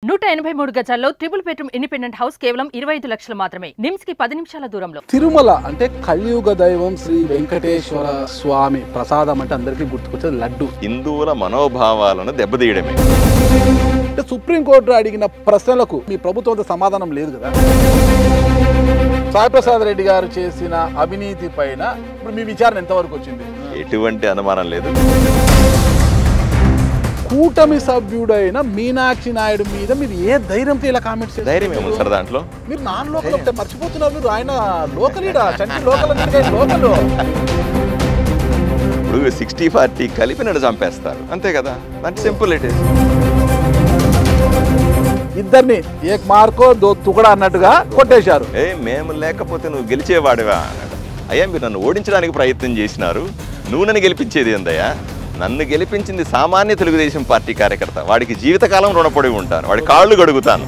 నూట ఎనభై మూడు గజాల్లో ట్రిపుల్ బెడ్రూమ్ ఇండిపెండెంట్ హౌస్ కేవలం ఇరవై ఐదు లక్షలు మాత్రమే నిమ్స్ కి పది నిమిషాల దూరంలో తిరుమల అంటే కలియుగ దైవం శ్రీ వెంకటేశ్వర స్వామి ప్రసాదం అంటే అందరికీ గుర్తుకొచ్చేది లడ్డు హిందువుల మనోభావాలను దెబ్బతీయడమే అంటే సుప్రీంకోర్టు అడిగిన ప్రశ్నలకు మీ ప్రభుత్వం సమాధానం లేదు కదా సాయిప్రసాద్ రెడ్డి గారు చేసిన అవినీతి పైన ఇప్పుడు మీ విచారణ ఎంతవరకు వచ్చింది ఎటువంటి అనుమానం లేదు కూటమి సభ్యుడైన మీనాక్షి నాయుడు మీద మీరు ఏ ధైర్యంతో ఇలా కామెంట్స్ చేస్తారు? ధైర్యం ఏముంది సార్ దాంట్లో మీరు నాన్ లోకల్ ఒకటే మర్చిపోతున్నారు మీరు ఆయన లోకలీడా చంటి లోకల్ అంటే లోకల్ ఇప్పుడు సిక్స్టీ ఫార్టీ కలిపి నన్ను చంపేస్తారు అంతే కదా దట్ సింపుల్ ఇట్ ఇస్ ఇద్దరిని ఏక్ మార్కో దో తుకడా అన్నట్టుగా కొట్టేశారు ఏ మేము లేకపోతే నువ్వు గెలిచేవాడివా అన్నాడు అయ్యా మీరు నన్ను ఓడించడానికి ప్రయత్నం చేసినారు నువ్వు నన్ను గెలిపించేది ఏందయ్యా నన్ను గెలిపించింది సామాన్య తెలుగుదేశం పార్టీ కార్యకర్త వాడికి జీవితకాలం రుణపడి ఉంటాను వాడి కాళ్ళు గడుగుతాను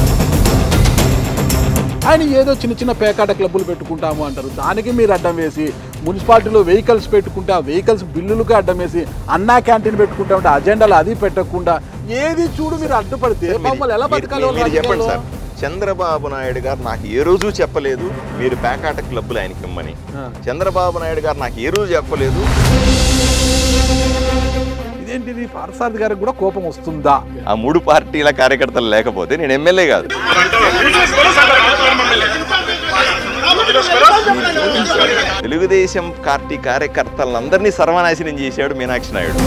ఆయన ఏదో చిన్న చిన్న పేకాట క్లబ్బులు పెట్టుకుంటాము అంటారు దానికి మీరు అడ్డం వేసి మున్సిపాలిటీలో వెహికల్స్ పెట్టుకుంటే ఆ వెహికల్స్ బిల్లులకు అడ్డం వేసి అన్నా క్యాంటీన్ పెట్టుకుంటా ఉంటే అజెండాలు అది పెట్టకుండా ఏది చూడు మీరు అడ్డుపడితే మమ్మల్ని ఎలా మీరు- బతకాలి మీరు- మీరు చెప్పండి రాజకీయాల్లో? సార్ చంద్రబాబు నాయుడు గారు నాకు ఏ రోజు చెప్పలేదు మీరు పేకాట క్లబ్బులు ఆయనకి ఇమ్మని ఆ. చంద్రబాబు నాయుడు గారు నాకు ఏ రోజు చెప్పలేదు ఇదేంటిది పార్సారథి గారికి కూడా కోపం వస్తుందా ఆ మూడు పార్టీల కార్యకర్తలు లేకపోతే నేను ఎమ్మెల్యే కాదు తెలుగుదేశం పార్టీ కార్యకర్తలందరినీ సర్వనాశనం చేశాడు మీనాక్షి నాయుడు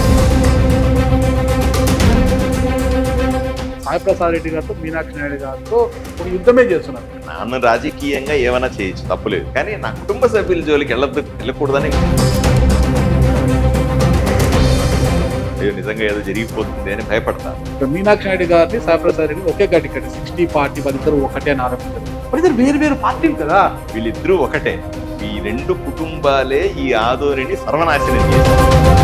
సాయిప్రసాద్ రెడ్డి గారితో మీనాక్షి నాయుడు గారితో ఒక యుద్ధమే చేస్తున్నారు నన్ను రాజకీయంగా ఏమైనా చేయొచ్చు తప్పులేదు కానీ నా కుటుంబ సభ్యుల జోలికి వెళ్ళద్దు వెళ్ళకూడదని అయ్యో నిజంగా ఏదో జరిగిపోతుంది అని భయపడతా ఇప్పుడు మీనాక్షి నాయుడు గారిని సాయిప్రసాద్ రెడ్డి ఒకే గట్టి కట్టి సిక్స్టీ పార్టీ వాళ్ళిద్దరు ఒకటే అని ఆరోపించారు మరి ఇద్దరు వేరు వేరు పార్టీలు కదా వీళ్ళిద్దరూ ఒకటే ఈ రెండు కుటుంబాలే ఈ ఆదోనిని సర్వనాశనం చేశారు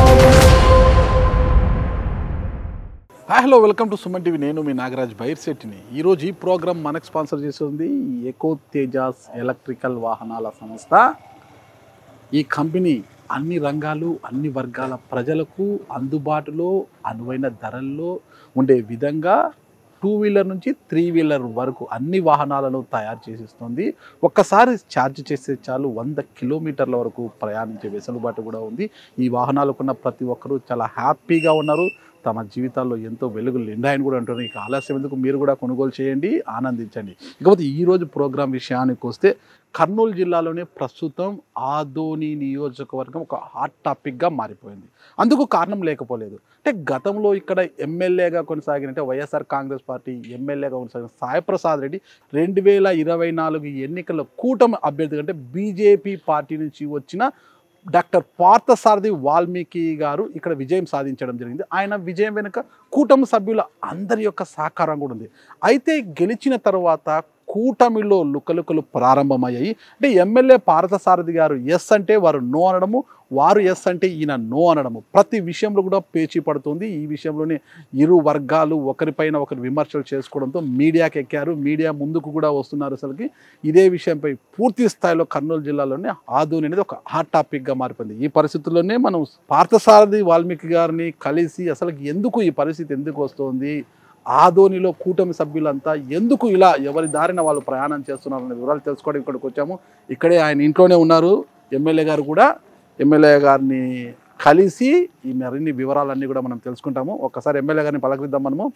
hi hello welcome to Suman TV నేను మీ నాగరాజ్ బైర్శెట్టిని ఈరోజు ఈ ప్రోగ్రామ్ మనకు స్పాన్సర్ చేస్తుంది ఎకో తేజాస్ ఎలక్ట్రికల్ వాహనాల సంస్థ ఈ కంపెనీ అన్ని రంగాలు అన్ని వర్గాల ప్రజలకు అందుబాటులో అనువైన ధరల్లో ఉండే విధంగా టూ వీలర్ నుంచి త్రీ వీలర్ వరకు అన్ని వాహనాలను తయారు చేసిస్తుంది ఒక్కసారి ఛార్జ్ చేస్తే చాలు వంద కిలోమీటర్ల వరకు ప్రయాణించే వెసులుబాటు కూడా ఉంది ఈ వాహనాలకున్న ప్రతి ఒక్కరూ చాలా హ్యాపీగా ఉన్నారు తమ జీవితాల్లో ఎంతో వెలుగులు నిండాయని కూడా అంటున్నారు ఇక ఆలస్యం ఎందుకు మీరు కూడా కొనుగోలు చేయండి ఆనందించండి ఇకపోతే ఈరోజు ప్రోగ్రాం విషయానికి వస్తే కర్నూలు జిల్లాలోనే ప్రస్తుతం ఆదోని నియోజకవర్గం ఒక హాట్ టాపిక్గా మారిపోయింది అందుకు కారణం లేకపోలేదు అంటే గతంలో ఇక్కడ ఎమ్మెల్యేగా కొనసాగిన అంటే వైఎస్ఆర్ కాంగ్రెస్ పార్టీ ఎమ్మెల్యేగా కొనసాగిన సాయిప్రసాద్ రెడ్డి రెండు వేల ఇరవై నాలుగు ఎన్నికల్లో కూటమి అభ్యర్థి అంటే బీజేపీ పార్టీ నుంచి వచ్చిన డాక్టర్ పార్థసారథి వాల్మీకి గారు ఇక్కడ విజయం సాధించడం జరిగింది ఆయన విజయం వెనుక కూటమి సభ్యుల అందరి యొక్క సహకారం కూడా ఉంది అయితే గెలిచిన తర్వాత కూటమిలో లుకలుకలు ప్రారంభమయ్యాయి అంటే ఎమ్మెల్యే పార్థసారథి గారు ఎస్ అంటే వారు నో అనడము వారు ఎస్ అంటే ఈయన నో అనడము ప్రతి విషయంలో కూడా పేచీ పడుతుంది ఈ విషయంలోనే ఇరు వర్గాలు ఒకరిపైన ఒకరు విమర్శలు చేసుకోవడంతో మీడియాకి ఎక్కారు మీడియా ముందుకు కూడా వస్తున్నారు అసలుకి ఇదే విషయంపై పూర్తి స్థాయిలో కర్నూలు జిల్లాలోనే ఆదోని అనేది ఒక హాట్ టాపిక్గా మారిపోయింది ఈ పరిస్థితుల్లోనే మనం పార్థసారథి వాల్మీకి గారిని కలిసి అసలు ఎందుకు ఈ పరిస్థితి ఎందుకు వస్తుంది ఆదోనిలో కూటమి సభ్యులంతా ఎందుకు ఇలా ఎవరి దారిన వాళ్ళు ప్రయాణం చేస్తున్నారు అనే వివరాలు తెలుసుకోవడం ఇక్కడికి వచ్చాము ఇక్కడే ఆయన ఇంట్లోనే ఉన్నారు ఎమ్మెల్యే గారు కూడా ఎమ్మెల్యే గారిని కలిసి ఈ మరిన్ని వివరాలన్నీ కూడా మనం తెలుసుకుంటాము ఒక్కసారి ఎమ్మెల్యే గారిని పలకరిద్దాం మనము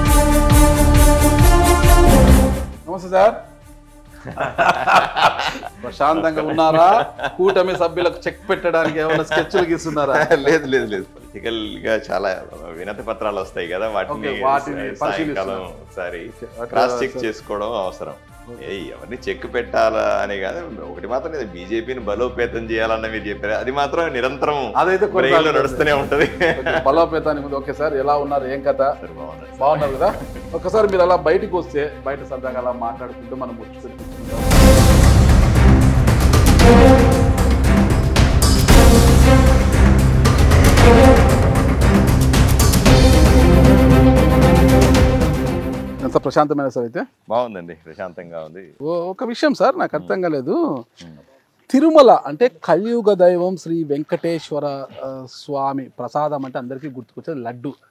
నమస్తే సార్ ప్రశాంతంగా ఉన్నారా కూటమి సభ్యులకు చెక్ పెట్టడానికి ఏమైనా స్కెచ్లు గీస్తున్నారా లేదు లేదు లేదు పొలిటికల్ గా చాలా వినతి పత్రాలు వస్తాయి కదా వాటిని Okay, వాటిని సాయంకాలం పరిశీలిస్తున్నారు. ఒకసారి అట్లా క్రాస్ చెక్ సార్. చేసుకోవడం అవసరం ఏ ఎవరిని చెక్ పెట్టాలా అని కాదు ఒకటి మాత్రం లేదు బీజేపీని బలోపేతం చేయాలన్న మీరు చెప్పారు అది మాత్రం నిరంతరం అదైతే బ్రెయిన్ లో కొనసాగుతుంది. నడుస్తూనే ఉంటది కొంచెం బలోపేతానికి ముందు ఓకే సార్ ఎలా ఉన్నారు ఏం కథ సరే, బాగుంది. బాగున్నారు కదా ఒక్కసారి మీరు అలా బయటికి వస్తే బయట సరదాగా అలా మాట్లాడుకుంటూ మనం ముచ్చు పెట్టించుకుంటాం ఎంత ప్రశాంతమైన సార్ అయితే బాగుందండి ప్రశాంతంగా ఉంది ఓ- ఒక విషయం సార్ నాకు అర్థం కాలేదు తిరుమల అంటే కలియుగ దైవం శ్రీ వెంకటేశ్వర ఆ, స్వామి ప్రసాదం అంటే అందరికీ గుర్తుకొచ్చేది లడ్డు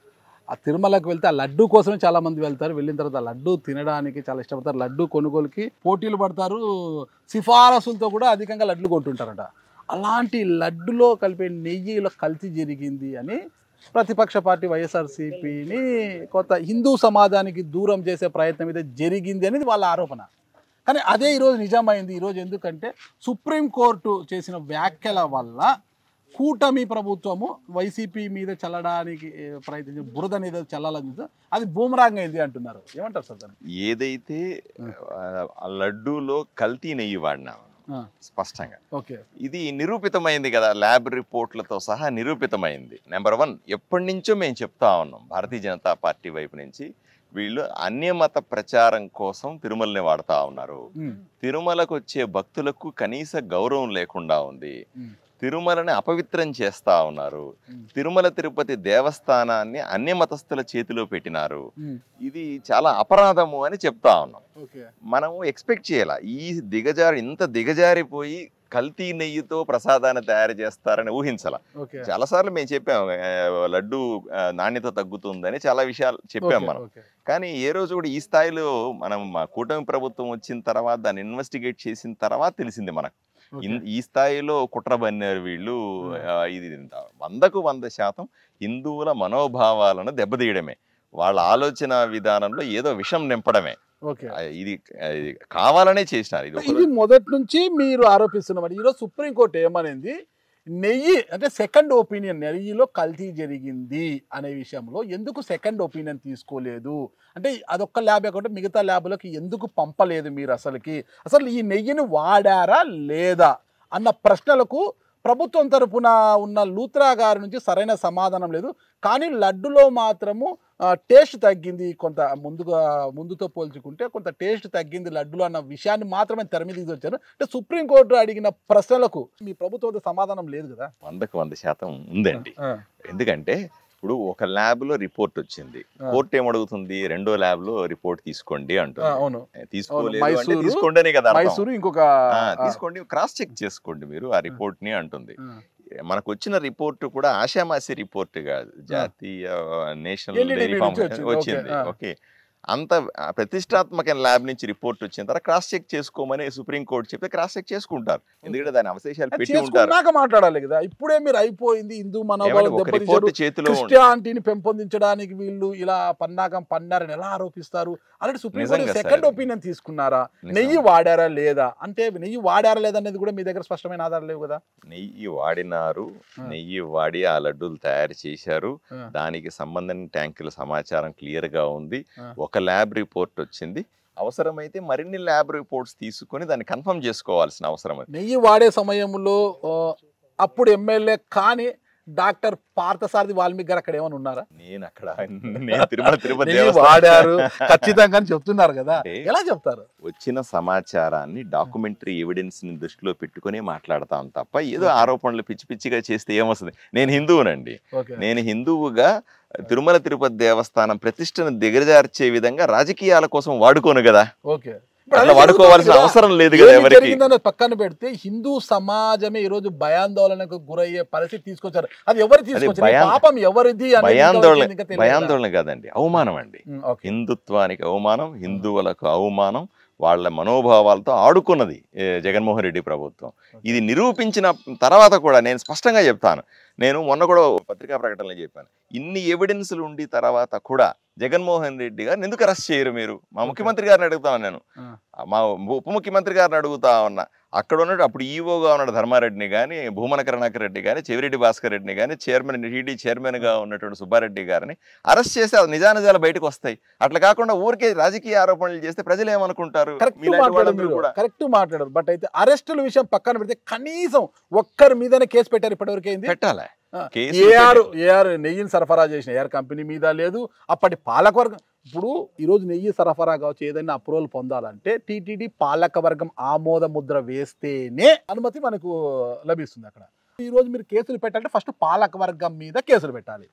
ఆ తిరుమలకు వెళ్తే ఆ లడ్డు కోసమే చాలా మంది వెళ్తారు వెళ్ళిన తర్వాత ఆ లడ్డు తినడానికి చాలా ఇష్టపడతారు లడ్డు కొనుగోలుకి పోటీలు పడతారు సిఫారసులతో కూడా అధికంగా లడ్లు కొంటుంటారట అలాంటి లడ్డులో కలిపే నెయ్యిలో కల్తీ జరిగింది అని ప్రతిపక్ష పార్టీ వైఎస్ఆర్సీపీని కొంత హిందూ సమాజానికి దూరం చేసే ప్రయత్నం అయితే జరిగింది అనేది వాళ్ళ ఆరోపణ కానీ అదే ఈరోజు నిజమైంది ఈరోజు ఎందుకంటే సుప్రీంకోర్టు చేసిన వ్యాఖ్యల వల్ల కూటమి ప్రభుత్వము వైసీపీ మీద చల్లడానికి ఏ, ప్రయత్నించి బురద అనేది చల్లాలని చూస్తే అది బూమరాంగ్ అయింది అంటున్నారు ఏమంటారు సార్ దాన్ని ఏదైతే ఆ, ఆ లడ్డూలో కల్తీ నెయ్యి వాడినా ఆ, స్పష్టంగా ఓకే ఇది నిరూపితమైంది కదా ల్యాబ్ రిపోర్ట్లతో సహా నిరూపితమైంది నెంబర్ వన్ ఎప్పటి నుంచో మేము చెప్తా ఉన్నాం భారతీయ జనతా పార్టీ వైపు నుంచి వీళ్ళు అన్యమత ప్రచారం కోసం తిరుమలని వాడుతా ఉన్నారు ఉమ్, తిరుమలకు వచ్చే భక్తులకు కనీస గౌరవం లేకుండా ఉంది ఉమ్, తిరుమలని అపవిత్రం చేస్తా ఉన్నారు ఉమ్, తిరుమల తిరుపతి దేవస్థానాన్ని అన్య మతస్థుల చేతిలో పెట్టినారు ఉమ్, ఇది చాలా అపరాధము అని చెప్తా ఉన్నాం ఓకే మనం ఎక్స్పెక్ట్ చేయాల ఈ దిగజారి ఇంత దిగజారిపోయి కల్తీ నెయ్యితో ప్రసాదాన్ని తయారు చేస్తారని ఊహించాల ఓకే చాలాసార్లు మేము చెప్పాం ఆ, లడ్డు ఆ, నాణ్యత తగ్గుతుందని చాలా విషయాలు చెప్పాం ఓకే, మనం ఓకే. కానీ ఏ రోజు కూడా ఈ స్థాయిలో మనం మా కూటమి ప్రభుత్వం వచ్చిన తర్వాత దాన్ని ఇన్వెస్టిగేట్ చేసిన తర్వాత తెలిసింది మనకు ఓకే. ఇన్- ఈ స్థాయిలో కుట్ర బన్నారు వీళ్ళు ఆ, ఇది ఇంత వందకు వంద శాతం హిందువుల మనోభావాలను దెబ్బతీయడమే వాళ్ళ ఆలోచన విధానంలో ఏదో విషం నింపడమే ఓకే ఆ, ఇది ఆ, ఇది కావాలనే చేసినారు ఇది ఇది ఒక- మొదటి నుంచి మీరు ఆరోపిస్తున్నమాట ఈరోజు సుప్రీంకోర్టు ఏమనింది నెయ్యి అంటే సెకండ్ ఒపీనియన్ నెయ్యిలో కల్తీ జరిగింది అనే విషయంలో ఎందుకు సెకండ్ ఒపీనియన్ తీసుకోలేదు అంటే అదొక్క ల్యాబ్ కాకుండా మిగతా ల్యాబ్లకు ఎందుకు పంపలేదు మీరు అసలుకి అసలు ఈ నెయ్యిని వాడారా లేదా అన్న ప్రశ్నలకు ప్రభుత్వం తరపున ఉన్న లూత్రా గారి నుంచి సరైన సమాధానం లేదు కానీ లడ్డులో మాత్రము టేస్ట్ తగ్గింది కొంత ముందుగా ముందుతో పోల్చుకుంటే కొంత టేస్ట్ తగ్గింది లడ్డులో అన్న విషయాన్ని మాత్రమే తెర మీద తీసుకొచ్చారు అంటే సుప్రీంకోర్టు అడిగిన ప్రశ్నలకు మీ ప్రభుత్వం వద్ద సమాధానం లేదు కదా వందకు వంద శాతం ఉందండి ఎందుకంటే ఇప్పుడు ఒక ల్యాబ్ లో రిపోర్ట్ వచ్చింది ఆ. కోర్టు ఏమడుగుతుంది రెండో ల్యాబ్ లో రిపోర్ట్ తీసుకోండి ఆ, అంటుంది అవును తీసుకోలేదు అవును, అంటే మైసూరు, తీసుకోండి అనే కదా అర్థం. మైసూరు ఇంకొక ఆ, ఆ, తీసుకోండి క్రాస్ చెక్ చేసుకోండి మీరు ఆ రిపోర్ట్ ని అంటుంది ఆ, మనకు వచ్చిన రిపోర్ట్ కూడా ఆషామాసి రిపోర్ట్ కాదు జాతీయ నేషనల్ NDDB డైరీ ఫార్మ్ నుంచి వచ్చింది, ఓకే, వచ్చింది ఆ. ఓకే అంత ఆ, ప్రతిష్టాత్మక ల్యాబ్ నుంచి రిపోర్ట్ వచ్చిన తర్వాత క్రాస్ చెక్ చేసుకోమని సుప్రీం కోర్టు చెప్తే క్రాస్ చెక్ చేసుకుంటారు ఎందుకంటే దాని అవశేషాలు పెట్టి ఉంటారు చేసుకున్నాక మాట్లాడాలి కదా ఇప్పుడే మీరు అయిపోయింది హిందూ ఏమంటే మనోభావం ఒక దెబ్బతీశారు రిపోర్ట్ చేతిలో ఉంది. క్రిస్టియానిటీని పెంపొందించడానికి వీళ్ళు ఇలా పన్నాగం పన్నారని ఎలా ఆరోపిస్తారు అలాంటి సుప్రీంకోర్టు నిజంగా సెకండ్ సార్. ఒపీనియన్ తీసుకున్నారా నిజం. నెయ్యి వాడారా లేదా అంటే నెయ్యి వాడారా లేదా అనేది కూడా మీ దగ్గర స్పష్టమైన ఆధారం లేవు కదా నెయ్యి వాడినారు ఆ. నెయ్యి వాడి ఆ లడ్డూలు తయారు చేశారు ఆ. దానికి సంబంధించిన ట్యాంకుల సమాచారం క్లియర్ గా ఉంది ఆ. ఒక ల్యాబ్ రిపోర్ట్ వచ్చింది అవసరమైతే మరిన్ని ల్యాబ్ రిపోర్ట్స్ తీసుకొని దాన్ని కన్ఫర్మ్ చేసుకోవాల్సిన అవసరం ఉంది నెయ్యి వాడే సమయంలో ఆ, అప్పుడు ఎమ్మెల్యే కానీ డాక్టర్ పార్థసారథి వాల్మీకి గారు అక్కడ ఏమైనా ఉన్నారా నేను అక్కడ నేను తిరుమల తిరుపతి నెయ్యి దేవస్థానం వాడారు ఖచ్చితంగా అని చెప్తున్నారు కదా అంటే ఎలా చెప్తారు వచ్చిన సమాచారాన్ని డాక్యుమెంటరీ ఎవిడెన్స్ ని దృష్టిలో పెట్టుకొని మాట్లాడతాం తప్ప ఏదో ఆరోపణలు పిచ్చి పిచ్చిగా చేస్తే ఏమొస్తుంది నేను హిందువునండి ఓకే నేను హిందువుగా తిరుమల తిరుపతి దేవస్థానం ప్రతిష్టను దిగజార్చే విధంగా రాజకీయాల కోసం వాడుకోను కదా ఓకే అట్లా వాడుకోవాల్సిన అవసరం లేదు కదా ఏమి ఎవరికి జరిగిందన్న పక్కన పెడితే హిందూ సమాజమే ఈ రోజు భయాందోళనకు గురయ్యే పరిస్థితి తీసుకొచ్చారు అది ఎవరు తీసుకొచ్చారు ఈ భయాం- పాపం ఎవరిది అనేది భయాందోళన ఇంకా తెలియదా? భయాందోళన కాదండి అవమానం అండి ఉమ్, ఓకే హిందుత్వానికి అవమానం హిందువులకు అవమానం వాళ్ళ మనోభావాలతో ఆడుకున్నది ఏ, జగన్మోహన్ రెడ్డి ప్రభుత్వం ఇది నిరూపించిన తర్వాత కూడా నేను స్పష్టంగా చెప్తాను నేను మొన్న కూడా ఓ పత్రికా ప్రకటనలో చెప్పాను ఇన్ని ఎవిడెన్స్లు ఉండి తర్వాత కూడా జగన్మోహన్ రెడ్డి గారిని ఎందుకు అరెస్ట్ చేయరు మీరు మా ముఖ్యమంత్రి గారిని అడుగుతాను నేను ఆ. మా ఉప ముఖ్యమంత్రి గారిని అడుగుతా ఉన్నా అక్కడ ఉన్నాడు అప్పుడు ఈవోగా ఉన్నాడు ధర్మారెడ్డిని కానీ భూమన కరుణాకర్ రెడ్డి కానీ చెవిరెడ్డి భాస్కర్ రెడ్డిని కానీ చైర్మన్ టీడీ చైర్మన్గా ఉన్నటువంటి సుబ్బారెడ్డి గారిని అరెస్ట్ చేస్తే అది నిజానిజాలు బయటకు వస్తాయి అట్లా కాకుండా ఊరికే రాజకీయ ఆరోపణలు చేస్తే ప్రజలు ఏమనుకుంటారు కరెక్ట్ మీలాంటి మాట్లాడారు వాళ్ళందరూ మీరు కూడా కరెక్ట్ మాట్లాడారు బట్ అయితే అరెస్టుల విషయం పక్కన పెడితే కనీసం ఒక్కరి మీదనే కేసు పెట్టారు ఇప్పటివరకు ఏంది పెట్టాలి ఆ, కేసులు ఏఆర్ పెట్టారు. ఏఆర్ నెయ్యిని సరఫరా చేసిన ఏఆర్ కంపెనీ మీద లేదు అప్పటి పాలకవర్గం ఇప్పుడు ఈరోజు నెయ్యి సరఫరా కావచ్చు ఏదైనా అప్రూవల్ పొందాలంటే టీటీడీ పాలకవర్గం ఆమోద ముద్ర వేస్తేనే అనుమతి మనకు లభిస్తుంది అక్కడ ఈ రోజు మీరు కేసులు పెట్టాలంటే ఫస్ట్ పాలకవర్గం మీద కేసులు పెట్టాలి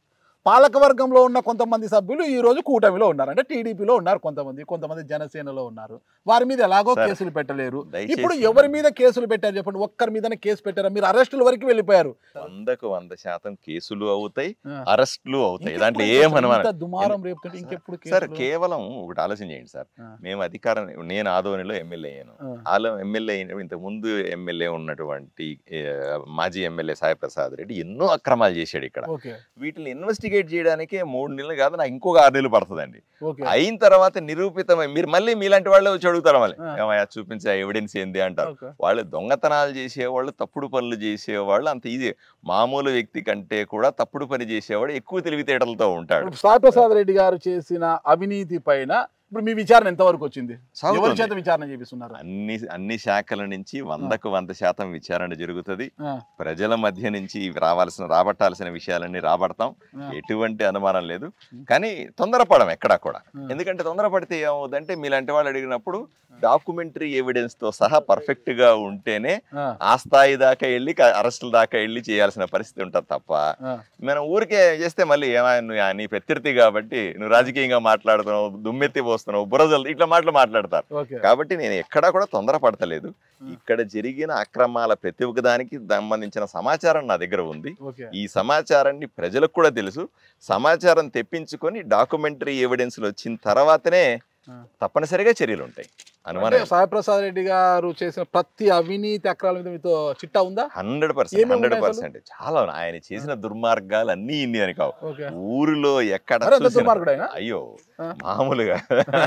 పాలకవర్గంలో ఉన్న కొంతమంది సభ్యులు ఈ రోజు కూటమిలో ఉన్నారు అంటే టీడీపీలో ఉన్నారు కొంతమంది కొంతమంది జనసేనలో ఉన్నారు వారి మీద ఎలాగో సార్, కేసులు పెట్టలేరు దయచేసి- ఇప్పుడు ఎవరి మీద కేసులు పెట్టారు చెప్పండి ఒక్కరి మీదనే కేసు పెట్టారా మీరు అరెస్టుల వరకు వెళ్ళిపోయారు వందకు వంద శాతం కేసులు అవుతాయి ఆ. అరెస్టులు అవుతాయి ఇంకెప్పుడు దాంట్లో ఇంత ఏం అనుమానం దుమారం రేపుతుంటే ఇంకెప్పుడు సార్ కేసులు? కేవలం ఒకటి ఆలోచన చేయండి సార్ ఆ. మేము అధికారం నేను ఆదోనిలో ఎమ్మెల్యే అయ్యాను ఆ. ఆలో ఎమ్మెల్యే అయిన ఇంతకు ముందు ఎమ్మెల్యే ఉన్నటువంటి ఏ, మాజీ ఎమ్మెల్యే సాయి ప్రసాద్ రెడ్డి ఎన్నో అక్రమాలు చేశాడు ఇక్కడ ఓకే వీటిని ఇన్వెస్టిగేట్ చేయడానికి మూడు నెలలు కాదు నాకు ఇంకొక ఆరు నెలలు పడుతుందండి ఓకే అయిన తర్వాత నిరూపితమై మీరు మళ్ళీ మీలాంటి వాళ్ళు వచ్చి అడుగుతారు మళ్ళీ ఆ. ఏమయ్యా చూపించే ఎవిడెన్స్ ఏంది అంటారు ఓకే. వాళ్ళు దొంగతనాలు చేసేవాళ్ళు తప్పుడు పనులు చేసేవాళ్ళు అంత ఈజీ మామూలు వ్యక్తి కంటే కూడా తప్పుడు పని చేసేవాడు ఎక్కువ తెలివితేటలతో ఉంటాడు ఇప్పుడు సాయి ప్రసాద్ రెడ్డి గారు చేసిన అవినీతి పైన ఇప్పుడు మీ విచారణ ఎంతవరకు వచ్చింది సాగుతోంది. ఎవరి చేత విచారణ చేపిస్తున్నారు అన్ని అన్ని శాఖల నుంచి వందకు వంద శాతం విచారణ జరుగుతుంది ఆ, ప్రజల మధ్య నుంచి రావాల్సిన రాబట్టాల్సిన విషయాలన్నీ రాబడతాం ఆ. ఎటువంటి అనుమానం లేదు కానీ తొందరపడం ఎక్కడా కూడా ఆ. ఎందుకంటే తొందరపడితే ఏమవుతుందంటే మీలాంటి వాళ్ళు అడిగినప్పుడు డాక్యుమెంటరీ ఎవిడెన్స్ తో సహా పర్ఫెక్ట్ గా ఉంటేనే ఆ, ఆ స్థాయి దాకా వెళ్ళి క- అరెస్టుల దాకా వెళ్ళి చేయాల్సిన పరిస్థితి ఉంటుంది తప్ప ఆ. మనం ఊరికే చేస్తే మళ్ళీ ఏమా నువ్వు ఆ నీ ప్రత్యర్థి కాబట్టి నువ్వు రాజకీయంగా మాట్లాడుతున్నావు దుమ్మెత్తి పోస్తున్నావు బురజలు ఇట్లా మాటలు మాట్లాడతారు ఓకే కాబట్టి నేను ఎక్కడా కూడా తొందరపడతలేదు ఇక్కడ జరిగిన అక్రమాల ప్రతి ఒక్క దానికి సంబంధించిన సమాచారం నా దగ్గర ఉంది ఓకే ఈ సమాచారాన్ని ప్రజలకు కూడా తెలుసు సమాచారం తెప్పించుకొని డాక్యుమెంటరీ ఎవిడెన్స్లు వచ్చిన తర్వాతనే ఆ. తప్పనిసరిగా చర్యలు ఉంటాయి అంటే అనుమానం సాయి ప్రసాద్ రెడ్డి గారు చేసిన ప్రతి అవినీతి అక్రాల మీద మీతో చిట్టా ఉందా హండ్రెడ్ పర్సెంట్ ఏమేమి హండ్రెడ్ ఉన్నాయి పర్సెంట్ చాలా ఉన్నాయి. ఆయన చేసిన దుర్మార్గాలు అన్నీ ఇన్ని అని కావు ఓకే ఊరిలో ఎక్కడ అరే, అంత చూసినా- దుర్మార్గుడేనా? అయ్యో ఆ. మామూలుగా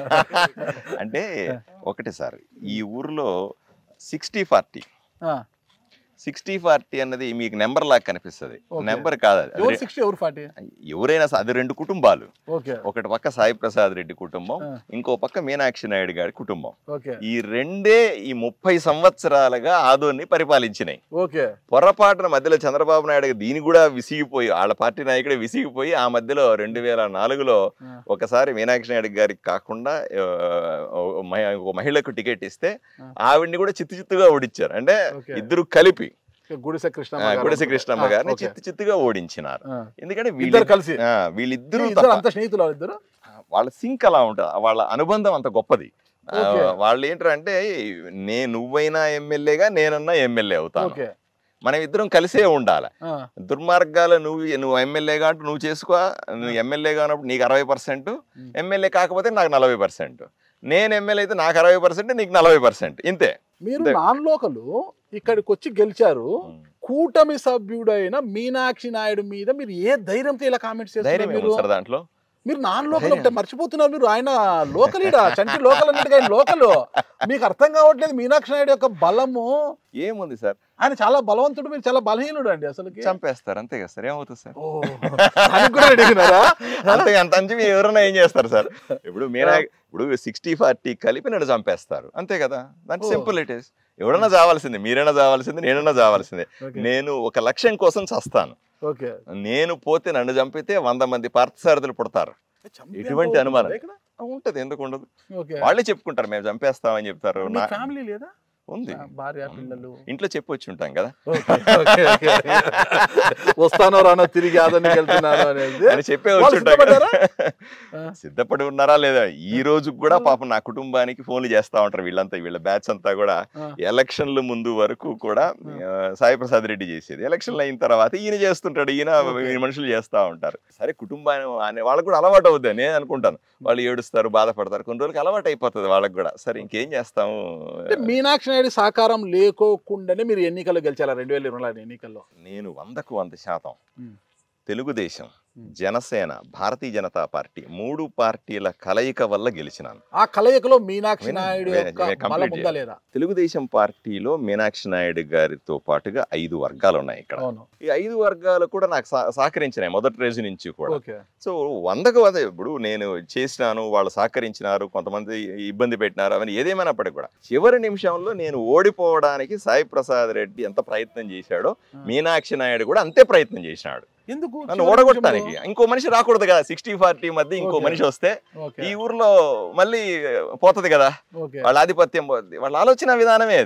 అంటే ఒకటి సార్ ఈ ఊరిలో సిక్స్టీ ఫార్టీ ఆ, సిక్స్టీ ఫార్టీ అన్నది మీకు నెంబర్ లాగా కనిపిస్తుంది Okay. నెంబర్ కాదు అది. అది ఎవరు రె- సిక్స్టీ ఎవరు ఫార్టీ ఎవరైనా స- అది రెండు కుటుంబాలు ఓకే ఒకటి పక్క సాయి ప్రసాద్ రెడ్డి కుటుంబం ఆ. ఇంకో పక్క మీనాక్షి నాయుడు గారి కుటుంబం ఓకే ఈ రెండే ఈ ముప్పై సంవత్సరాలుగా ఆదోన్ని పరిపాలించినాయి ఓకే పొరపాటున మధ్యలో చంద్రబాబు నాయుడు దీని కూడా విసిగిపోయి వాళ్ళ పార్టీ నాయకుడే విసిగిపోయి ఆ మధ్యలో రెండు వేల నాలుగులో ఆ, ఒకసారి మీనాక్షి నాయుడు గారికి కాకుండా ఆ, ఒక మహి- ఒక మహిళకు టికెట్ ఇస్తే ఆ. ఆవిడ్ని కూడా చిత్తు చిత్తుగా ఓడించారు అంటే ఓకే. ఇద్దరు కలిపి గుడిసె కృష్ణమ్మ ఆ, గారు. గుడిసె కృష్ణమ్మ ఆ, గారిని ఓకే. చిత్తు చిత్తుగా ఓడించినారు ఆ. ఎందుకంటే ఇద్దరు వీళ్ళిద్దరు కలిసి వీళ్ళిద్దరూ ఇద్దరు తప్ప- అంత స్నేహితులు ఇద్దరు వాళ్ళ సింక్ అలా ఉంటుంది వాళ్ళ అనుబంధం అంత గొప్పది ఆ, ఓకే. వాళ్ళు ఏంటంటే నే నువ్వైనా ఎమ్మెల్యేగా నేనన్నా ఎమ్మెల్యే అవుతాను ఓకే మనం ఇద్దరం కలిసే ఉండాలి ఆ, దుర్మార్గాలు నువ్వు నువ్వు ఎమ్మెల్యేగా అంటూ నువ్వు చేసుకో నువ్వు ఎమ్మెల్యేగా ఉన్నప్పుడు నీకు అరవై పర్సెంట్ ఉమ్. ఎమ్మెల్యే కాకపోతే నాకు నలభై పర్సెంట్ నేను ఎమ్మెల్యే అయితే నాకు అరవై పర్సెంట్ నీకు నలభై పర్సెంట్ ఇంతే మీరు ఇద్దరు. నాన్ లోకలు ఇక్కడికి వచ్చి గెలిచారు కూటమి సభ్యుడైన మీనాక్షి నాయుడు మీద మీరు ఏ ధైర్యంతో ఇలా కామెంట్స్ చేస్తున్నారు ధైర్యం మీరు ఏముంది సార్ దాంట్లో మీరు నాన్ లోకల్ ధైర్యం. ఒకటే మర్చిపోతున్నారు మీరు ఆయన లోకల్ ఈడ చంటి లోకల్ అన్నట్టుగా ఆయన లోకల్ మీకు అర్థం కావట్లేదు మీనాక్షి నాయుడు యొక్క బలము ఏముంది సార్ ఆయన చాలా బలవంతుడు మీరు చాలా బలహీనుడు అండి అసలు చంపేస్తారు అంతే కదా సార్ ఏమవుతుంది సార్ అడిగినారా అంతే అంత అంచి మీరు ఎవరైనా ఏం చేస్తారు సార్ ఇప్పుడు మీరా ఇప్పుడు సిక్స్టీ ఫార్టీ కలిపి నన్ను చంపేస్తారు అంతే కదా దాని ఓ. సింపుల్ ఇట్ ఇస్ ఎవడన్నా చావాల్సిందే మీరైనా చావాల్సిందే నేనన్నా చావాల్సిందే నేను ఒక లక్ష్యం కోసం చస్తాను ఓకే నేను పోతే నన్ను చంపితే వంద మంది పార్థసారథులు పుడతారు ఎటువంటి అనుమానం? ఉంటది ఎందుకు ఉండదు ఓకే వాళ్ళే చెప్పుకుంటారు మేము చంపేస్తామని చెప్తారు మీ నా- ఫ్యామిలీ లేదా ఉంది భార్య పిల్లలు ఇంట్లో చెప్పి వచ్చి ఉంటాం కదా ఓకే, ఓకే, ఓకే. వస్తానో రానో తిరిగి ఆదరికి వెళ్తున్నాను అనేది అని చెప్పే వాళ్ళు వచ్చి ఉంటాం కదా. ఆ. సిద్ధపడి ఉన్నారా లేదా ఈ రోజు కూడా పాపం నా కుటుంబానికి ఫోన్లు చేస్తా ఉంటారు వీళ్ళంతా వీళ్ళ బ్యాచ్ అంతా కూడా ఆ. ఎలక్షన్ల ముందు వరకు కూడా ఆ, సాయి ప్రసాద్ రెడ్డి చేసేది ఎలక్షన్లు అయిన తర్వాత ఈయన చేస్తుంటాడు ఈయన ఓకే. ఈయన మనుషులు చేస్తా ఉంటారు సరే కుటుంబాన్ని అనే వాళ్ళకు కూడా అలవాటు అవుద్ది నేను అనుకుంటాను వాళ్ళు ఏడుస్తారు బాధపడతారు కొన్ని రోజులకి అలవాటు అయిపోతుంది వాళ్ళకి కూడా సరే ఇంకేం చేస్తాము అంటే మీనాక్షి నాయుడు సహకారం లేకోకుండానే మీరు ఎన్నికల్లో గెలిచారా రెండు వేల ఇరవై నాలుగు ఎన్నికల్లో నేను వందకు వంద శాతం ఉమ్. తెలుగుదేశం ఉమ్. జనసేన భారతీయ జనతా పార్టీ మూడు పార్టీల కలయిక వల్ల గెలిచినాను ఆ కలయికలో మీనాక్షి వినండి, నాయుడు వే- యొక్క వే- complete బలం ఉందా చేయాలి. లేదా తెలుగుదేశం పార్టీలో మీనాక్షి నాయుడు గారితో పాటుగా ఐదు వర్గాలు ఉన్నాయి ఇక్కడ అవును ఈ ఐదు వర్గాలు కూడా నాకు సహ- సహకరించినాయి మొదటి రోజు నుంచి కూడా ఓకే సో వందకు వంద ఇప్పుడు నేను చేసినాను వాళ్ళు సహకరించినారు కొంతమంది ఇబ్బంది పెట్టినారు అవన్నీ ఏదేమైనప్పటికీ కూడా చివరి నిమిషంలో నేను ఓడిపోవడానికి సాయి ప్రసాద్ రెడ్డి ఎంత ప్రయత్నం చేశాడో మీనాక్షి నాయుడు కూడా అంతే ప్రయత్నం చేసినాడు ఎందుకు నన్ను చివరి ఓడగొట్టడానికి నిమిషంలో? ఇంకో మనిషి రాకూడదు కదా సిక్స్టీ ఫార్టీ మధ్య ఇంకో Okay. మనిషి వస్తే ఓకే ఈ ఊర్లో మళ్ళీ పోతది కదా ఓకే వాళ్ళ ఆధిపత్యం పోతుంది వాళ్ళ ఆలోచన విధానమే అది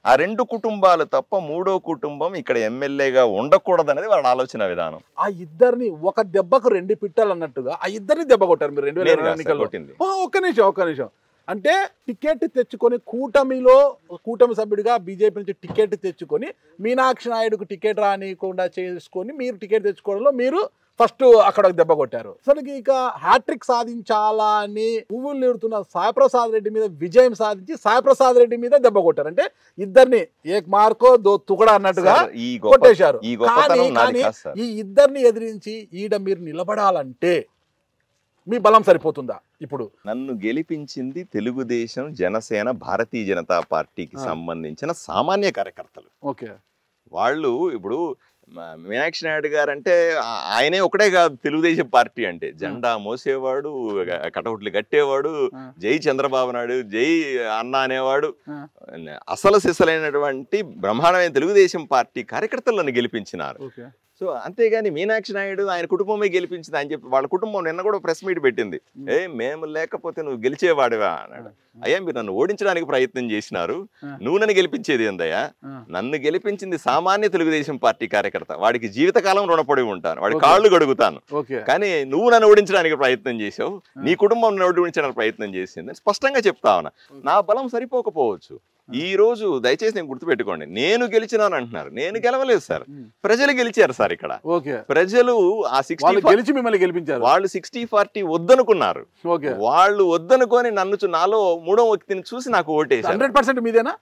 ఆ రెండు కుటుంబాలు తప్ప మూడో కుటుంబం ఇక్కడ ఎమ్మెల్యేగా ఉండకూడదనేది వాళ్ళ ఆలోచన విధానం ఆ ఇద్దరిని ఒక దెబ్బకు రెండు పిట్టలు అన్నట్టుగా ఆ ఇద్దరిని దెబ్బ కొట్టారు మీరు రెండు వేల నేను ఇరవై కాదు సార్ ఎన్నికల్లో కొట్టింది ఆ, ఒక్క నిమిషం ఒక్క నిమిషం అంటే టికెట్ తెచ్చుకొని కూటమిలో కూటమి సభ్యుడిగా బీజేపీ నుంచి టికెట్ తెచ్చుకొని మీనాక్షి నాయుడుకు టికెట్ రానియకుండా చేసుకొని మీరు టికెట్ తెచ్చుకోవడంలో మీరు ఫస్ట్ అక్కడ ఒక దెబ్బ కొట్టారు అసలు ఇక హ్యాట్రిక్ సాధించాలా అని పువ్వులు నిడుతున్న సాయిప్రసాద్ రెడ్డి మీద విజయం సాధించి సాయిప్రసాద్ రెడ్డి మీద దెబ్బ కొట్టారు అంటే ఇద్దరిని ఏక్ మార్కో దో తుకడా అన్నట్టుగా సార్, ఈ గొప్ప కొట్టేశారు ఈ గొప్పతనం కానీ నాది కానీ కాదు సార్. ఈ ఇద్దరిని ఎదిరించి ఈడ మీరు నిలబడాలంటే మీ బలం సరిపోతుందా ఇప్పుడు నన్ను గెలిపించింది తెలుగుదేశం జనసేన భారతీయ జనతా పార్టీకి ఆ. సంబంధించిన సామాన్య కార్యకర్తలు ఓకే వాళ్ళు ఇప్పుడు మ- మీనాక్షి నాయుడు గారు అంటే ఆ- ఆయనే ఒకటే కాదు తెలుగుదేశం పార్టీ అంటే జెండా మోసేవాడు గ- కటౌట్లు కట్టేవాడు ఆ. జై చంద్రబాబు నాయుడు జై అన్న అనేవాడు ఆ. అసలు సిసలైనటువంటి బ్రహ్మాండమైన తెలుగుదేశం పార్టీ కార్యకర్తలను గెలిపించినారు ఓకే సో అంతేగాని మీనాక్షి నాయుడు ఆయన కుటుంబమే గెలిపించింది అని చెప్పి వాళ్ళ కుటుంబం నిన్న కూడా ప్రెస్ మీట్ పెట్టింది ఏ మేము లేకపోతే నువ్వు గెలిచేవాడివా అన్నాడు అయ్యా మీరు నన్ను ఓడించడానికి ప్రయత్నం చేసినారు ఆ. నువ్వు నన్ను గెలిపించేది ఏందయ్యా ఆ. నన్ను గెలిపించింది సామాన్య తెలుగుదేశం పార్టీ కార్యకర్త వాడికి జీవితకాలం రుణపడి ఉంటాను వాడి ఓకే. కాళ్ళు గడుగుతాను ఓకే కానీ నువ్వు నన్ను ఓడించడానికి ప్రయత్నం చేసావు నీ కుటుంబం నన్ను ఓడించడానికి ప్రయత్నం చేసింది స్పష్టంగా చెప్తా ఉన్నా నా బలం సరిపోకపోవచ్చు ఈ రోజు దయచేసి నేను గుర్తుపెట్టుకోండి నేను గెలిచినాను అంటున్నారు నేను గెలవలేదు సార్ ఉమ్. ప్రజలు గెలిచారు సార్ ఇక్కడ ఓకే ప్రజలు ఆ వాళ్ళు సిక్స్టీ గెలిచి మిమ్మల్ని గెలిపించారు వాళ్ళు సిక్స్టీ ఫార్టీ వద్దనుకున్నారు ఓకే వాళ్ళు వద్దనుకొని నన్ను చూ- నాలో మూడో వ్యక్తిని చూసి నాకు ఓటేశారు హండ్రెడ్ పర్సెంట్ మీదేనా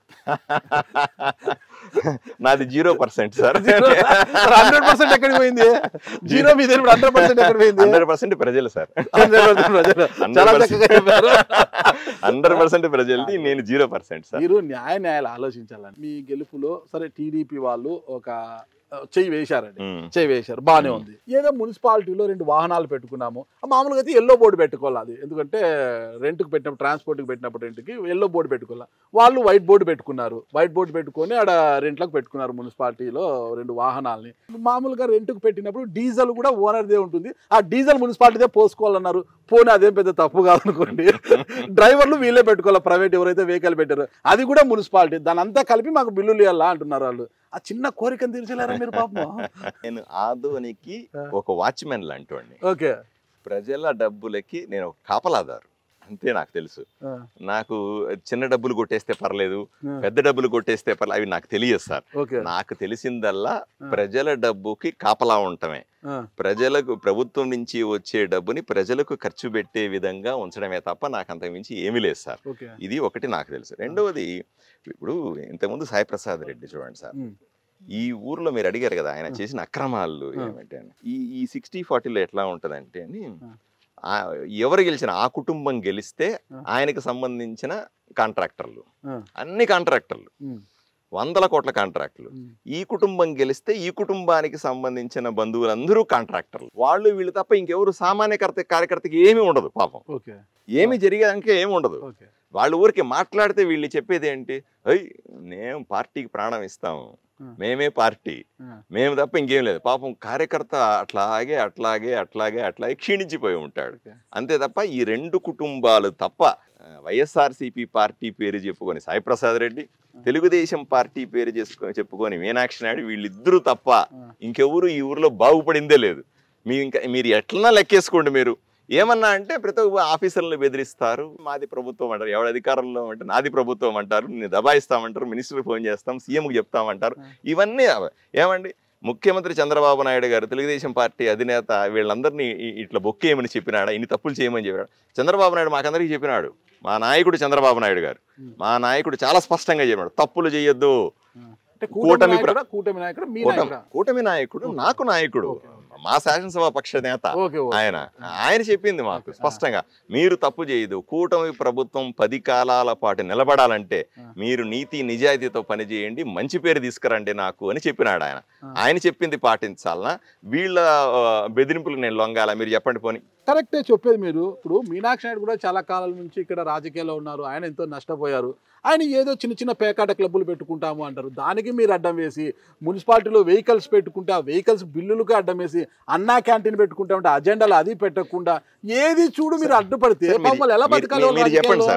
నాది zero percent sir hundred percent ఎక్కడికి పోయింది జీరో మీద హండ్రెడ్ పర్సెంట్ ఎక్కడ పోయింది హండ్రెడ్ పర్సెంట్ ప్రజలు సార్ 100% ప్రజలు. చాలా చక్కగా చెప్పారు హండ్రెడ్ పర్సెంట్ ప్రజలది నేను జీరో పర్సెంట్ సార్ మీరు న్యాయ న్యాయాలు ఆలోచించాలని మీ గెలుపులో సరే టీడీపీ వాళ్ళు ఒక ఆ, చెయ్యి వేశారండి ఉమ్. చెయ్యి వేశారు బాగానే ఉంది ఏదో మున్సిపాలిటీలో రెండు వాహనాలు పెట్టుకున్నాము ఆ మామూలుగా అయితే ఎల్లో బోర్డు పెట్టుకోవాలి అది ఎందుకంటే రెంట్కి పెట్టినప్పుడు ట్రాన్స్పోర్ట్కి పెట్టినప్పుడు రెంట్కి ఎల్లో బోర్డు పెట్టుకోవాలి వాళ్ళు వైట్ బోర్డు పెట్టుకున్నారు వైట్ బోర్డు పెట్టుకొని ఆడ రెంట్లకు పెట్టుకున్నారు మున్సిపాలిటీలో రెండు వాహనాలని మామూలుగా రెంట్కి పెట్టినప్పుడు డీజిల్ కూడా ఓనర్దే ఉంటుంది ఆ డీజిల్ మున్సిపాలిటీదే పోసుకోవాలన్నారు పోనీ అదేం పెద్ద తప్పు కాదనుకోండి డ్రైవర్లు వీళ్ళే పెట్టుకోవాలి ప్రైవేట్ ఎవరైతే వెహికల్ పెట్టారో అది కూడా మున్సిపాలిటీ దాని అంతా కలిపి మాకు బిల్లులు ఇవ్వాలా అంటున్నారు వాళ్ళు ఆ చిన్న కోరికను తీర్చలేరా మీరు పాపం నేను ఆదోనికి ఒక వాచ్మెన్ లాంటి ఓకే ప్రజల డబ్బులకి నేను ఒక కాపలాదారు అంతే నాకు తెలుసు నాకు చిన్న డబ్బులు కొట్టేస్తే పర్లేదు పెద్ద డబ్బులు కొట్టేస్తే పర్లేదు అవి నాకు తెలియదు సార్ ఓకే నాకు తెలిసిందల్లా ప్రజల డబ్బుకి కాపలా ఉండటమే ఆ, ప్రజలకు ప్రభుత్వం నుంచి వచ్చే డబ్బుని ప్రజలకు ఖర్చు పెట్టే విధంగా ఉంచడమే తప్ప నాకు అంతకు మించి ఏమీ లేదు సార్ ఓకే ఇది ఒకటి నాకు తెలుసు రెండవది ఇప్పుడు ఇంతకుముందు సాయి ప్రసాద్ రెడ్డి చూడండి సార్ ఉమ్, ఈ ఊర్లో మీరు అడిగారు కదా ఆయన చేసిన అక్రమాలు ఆ. ఏమిటి అని ఈ ఈ సిక్స్టీ ఫార్టీలో ఎట్లా ఉంటుందంటే అని ఆ. ఆ, ఎవరు గెలిచిన ఆ కుటుంబం గెలిస్తే ఆ. ఆయనకు సంబంధించిన కాంట్రాక్టర్లు ఆ, అన్ని కాంట్రాక్టర్లు ఉమ్, వందల కోట్ల కాంట్రాక్టులు ఉమ్, ఈ కుటుంబం గెలిస్తే ఈ కుటుంబానికి సంబంధించిన బంధువులందరూ కాంట్రాక్టర్లు వాళ్ళు వీళ్ళు తప్ప ఇంకెవరు సామాన్యకర్త కార్యకర్తకి ఏమీ ఉండదు పాపం ఓకే ఏమి జరిగేదానికి ఏమి ఉండదు ఓకే వాళ్ళ ఊరికి మాట్లాడితే వీళ్ళు చెప్పేది ఏంటి అయ్యి మేము పార్టీకి ప్రాణం ఇస్తాము ఆ. మేమే పార్టీ ఆ, మేము తప్ప ఇంకేం లేదు పాపం కార్యకర్త అట్లాగే అట్లాగే అట్లాగే అట్లాగే క్షీణించిపోయి ఉంటాడు ఓకే అంతే తప్ప ఈ రెండు కుటుంబాలు తప్ప ఆ, వైఎస్ఆర్సీపీ పార్టీ పేరు చెప్పుకొని సాయిప్రసాద్ రెడ్డి తెలుగుదేశం పార్టీ పేరు చేసుకొని చెప్పుకొని మీనాక్షి నాయుడు వీళ్ళిద్దరూ తప్ప ఆ. ఇంకెవరు ఈ ఊర్లో బాగుపడిందే లేదు మీ ఇంకా మీరు ఎట్లన్నా లెక్కేసుకోండి మీరు ఏమన్నా అంటే ప్రతి ఒక్క ఆఫీసర్లను బెదిరిస్తారు మాది ప్రభుత్వం అంటారు ఎవరి అధికారంలో అంటే నాది ప్రభుత్వం అంటారు నేను దబాయిస్తామంటారు మినిస్టర్ ఫోన్ చేస్తాం సీఎంకి చెప్తామంటారు ఇవన్నీ అవ- ఏమండి ముఖ్యమంత్రి చంద్రబాబు నాయుడు గారు తెలుగుదేశం పార్టీ అధినేత వీళ్ళందరినీ ఇ- ఇట్లా బొక్కేయమని చెప్పినాడా ఇన్ని తప్పులు చేయమని చెప్పాడు చంద్రబాబు నాయుడు మాకందరికీ చెప్పినాడు మా నాయకుడు చంద్రబాబు నాయుడు గారు మా నాయకుడు చాలా స్పష్టంగా చెప్పాడు తప్పులు చేయొద్దు ఆ. అంటే కూటమి కూటమి ప్ర- నాయకుడా కూటమి నాయకుడు మీ కూటమి నాయకుడా కూటమి నాయకుడు నాకు నాయకుడు ఓకే. మా శాసనసభ పక్ష నేత ఓకే ఓకే ఆయన ఆయన చెప్పింది మాకు ఓకే. స్పష్టంగా మీరు తప్పు చేయదు కూటమి ప్రభుత్వం పది కాలాల పాటు నిలబడాలంటే ఆ. మీరు నీతి నిజాయితీతో పనిచేయండి మంచి పేరు తీసుకురండి నాకు అని చెప్పినాడు ఆయన ఆ. ఆయన చెప్పింది పాటించాలనా వీళ్ళ ఆ, బెదిరింపులకు నేను లొంగాల మీరు చెప్పండి పోని కరెక్టే చెప్పేది మీరు ఇప్పుడు మీనాక్షి నాయుడు కూడా చాలా కాలం నుంచి ఇక్కడ రాజకీయాల్లో ఉన్నారు ఆయన ఎంతో నష్టపోయారు ఆయన ఏదో చిన్న చిన్న పేకాట క్లబ్బులు పెట్టుకుంటాము అంటారు దానికి మీరు అడ్డం వేసి మున్సిపాలిటీలో వెహికల్స్ పెట్టుకుంటే ఆ వెహికల్స్ బిల్లులకు అడ్డం వేసి అన్నా క్యాంటీన్ పెట్టుకుంటామంటే అజెండాలు అది పెట్టకుండా ఏది చూడు మీరు అడ్డుపడితే సార్, మీరు- మమ్మల్ని ఎలా మీరు- బతకాలి మీరు- మీరు చెప్పండి రాజకీయాల్లో? సార్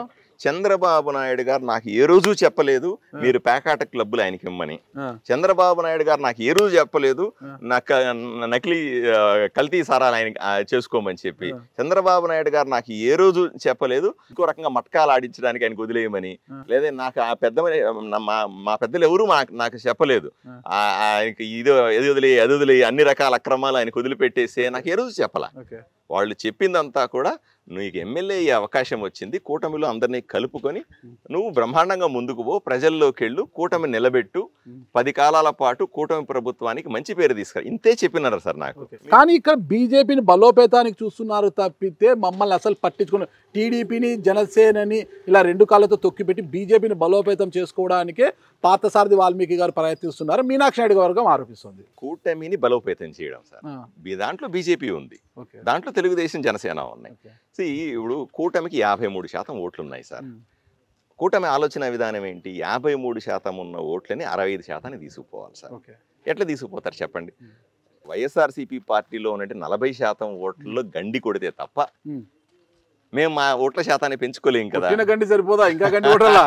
చంద్రబాబు నాయుడు గారు నాకు ఏ రోజు చెప్పలేదు మీరు పేకాట క్లబ్బులు ఆయనకి ఇమ్మని ఆ, చంద్రబాబు నాయుడు గారు నాకు ఏ రోజు చెప్పలేదు ఆ. నాకు నకిలీ ఆ, కల్తీ సారాలు ఆయన ఆ, చేసుకోమని చెప్పి ఆ. చంద్రబాబు నాయుడు గారు నాకు ఏ రోజు చెప్పలేదు ఇంకో రకంగా మట్కాలు ఆడించడానికి ఆయనకు వదిలేయమని ఆ. లేదా నాకు ఆ పెద్ద మా మా పెద్దలు ఎవరు మాకు నాకు చెప్పలేదు ఆ. ఆ- ఆయనకి ఇది ఎది వదిలే అది వదిలే అన్ని రకాల అక్రమాలు ఆయనకు వదిలిపెట్టేసే నాకు ఏ రోజు చెప్పాల ఓకే వాళ్ళు చెప్పిందంతా కూడా నీకు ఎమ్మెల్యే అయ్యే అవకాశం వచ్చింది కూటమిలో అందరినీ కలుపుకొని నువ్వు బ్రహ్మాండంగా ముందుకు పో ప్రజల్లోకి వెళ్ళు కూటమి నిలబెట్టు పది కాలాల పాటు కూటమి ప్రభుత్వానికి మంచి పేరు తీసుకురా ఇంతే చెప్పినారు సార్ నాకు ఓకే. కానీ ఇక్కడ బీజేపీని బలోపేతానికి చూస్తున్నారు తప్పితే మమ్మల్ని అసలు పట్టించుకున్న టీడీపీని జనసేనని ఇలా రెండు కాళ్ళతో తొక్కిపెట్టి బీజేపీని బలోపేతం చేసుకోవడానికే పార్థసారథి వాల్మీకి గారు ప్రయత్నిస్తున్నారు మీనాక్షి నాయుడు వర్గం ఆరోపిస్తుంది కూటమిని బలోపేతం చేయడం సార్ ఆ, బీ- దాంట్లో బీజేపీ ఉంది ఓకే దాంట్లో తెలుగుదేశం జనసేన ఉన్నాయి ఓకే. See, ఇప్పుడు కూటమికి యాభై మూడు శాతం ఓట్లు ఉన్నాయి సార్ ఉమ్, కూటమి ఆలోచన విధానం ఏంటి యాభై మూడు శాతం ఉన్న ఓట్లని అరవై ఐదు శాతాన్ని తీసుకుపోవాలి సార్ ఓకే ఎట్లా తీసుకుపోతారు చెప్పండి ఉమ్. వైఎస్ఆర్సీపీ పార్టీలో ఉన్నట్టు నలభై శాతం ఓట్లలో గండి కొడితే తప్ప ఉమ్. మేము మా ఓట్ల శాతాన్ని పెంచుకోలేం కదా పుట్టిన గండి సరిపోదా ఇంకా గండి కొట్టాలా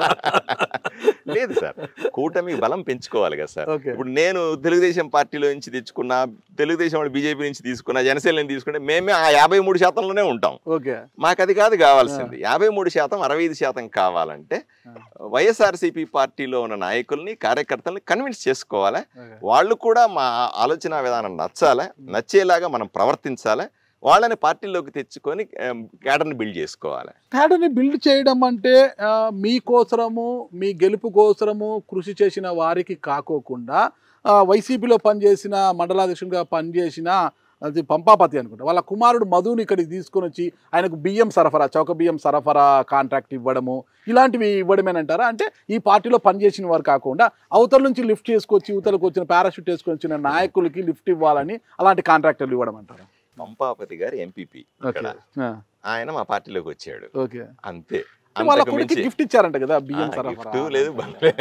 లేదు సార్ కూటమి బలం పెంచుకోవాలి కదా సార్ ఓకే ఇప్పుడు నేను తెలుగుదేశం పార్టీలో నుంచి తెచ్చుకున్నా తెలుగుదేశం వాళ్ళు బీజేపీ నుంచి తీసుకున్నా జనసేన నుంచి తీసుకుంటే మేమే ఆ యాభై మూడు శాతంలోనే ఉంటాం ఓకే మాకు అది కాదు కావాల్సింది యాభై మూడు శాతం అరవై ఐదు శాతం కావాలంటే ఆ. వైఎస్ఆర్సీపీ పార్టీలో ఉన్న నాయకుల్ని కార్యకర్తల్ని కన్విన్స్ చేసుకోవాలి ఓకే. వాళ్ళు కూడా మా ఆలోచన విధానం నచ్చాలి నచ్చేలాగా మనం ప్రవర్తించాలి వాళ్ళని పార్టీలోకి తెచ్చుకొని క్యాడర్ని బిల్డ్ చేసుకోవాలి ప్యాడర్ని బిల్డ్ చేయడం అంటే ఆ, మీకోసరము మీ గెలుపు కోసరము కృషి చేసిన వారికి కాకోకుండా ఆ, వైసీపీలో పనిచేసిన మండలాధ్యక్షుడిగా పనిచేసిన అది పంపాపతి అనుకుంటా వాళ్ళ కుమారుడు మధుని ఇక్కడికి తీసుకొని వచ్చి ఆయనకు బియ్యం సరఫరా చౌక బియ్యం సరఫరా కాంట్రాక్ట్ ఇవ్వడము ఇలాంటివి ఇవ్వడమేనంటారా అంటే ఈ పార్టీలో పనిచేసిన వారు కాకుండా అవతల నుంచి లిఫ్ట్ చేసుకొచ్చి ఇవతలకు వచ్చిన పారాషూట్ వేసుకొని వచ్చిన నాయకులకి లిఫ్ట్ ఇవ్వాలని అలాంటి కాంట్రాక్టర్లు ఇవ్వడం అంటారా పంపాపతి గారు ఎంపీపీ ఇక్కడ ఆ, ఆయన మా పార్టీలోకి వచ్చాడు ఓకే అంతే వాళ్ళ అంతకు కొడుకు మించి గిఫ్ట్ ఇచ్చారంట కదా బియ్యం ఆ, సరఫరా gift లేదు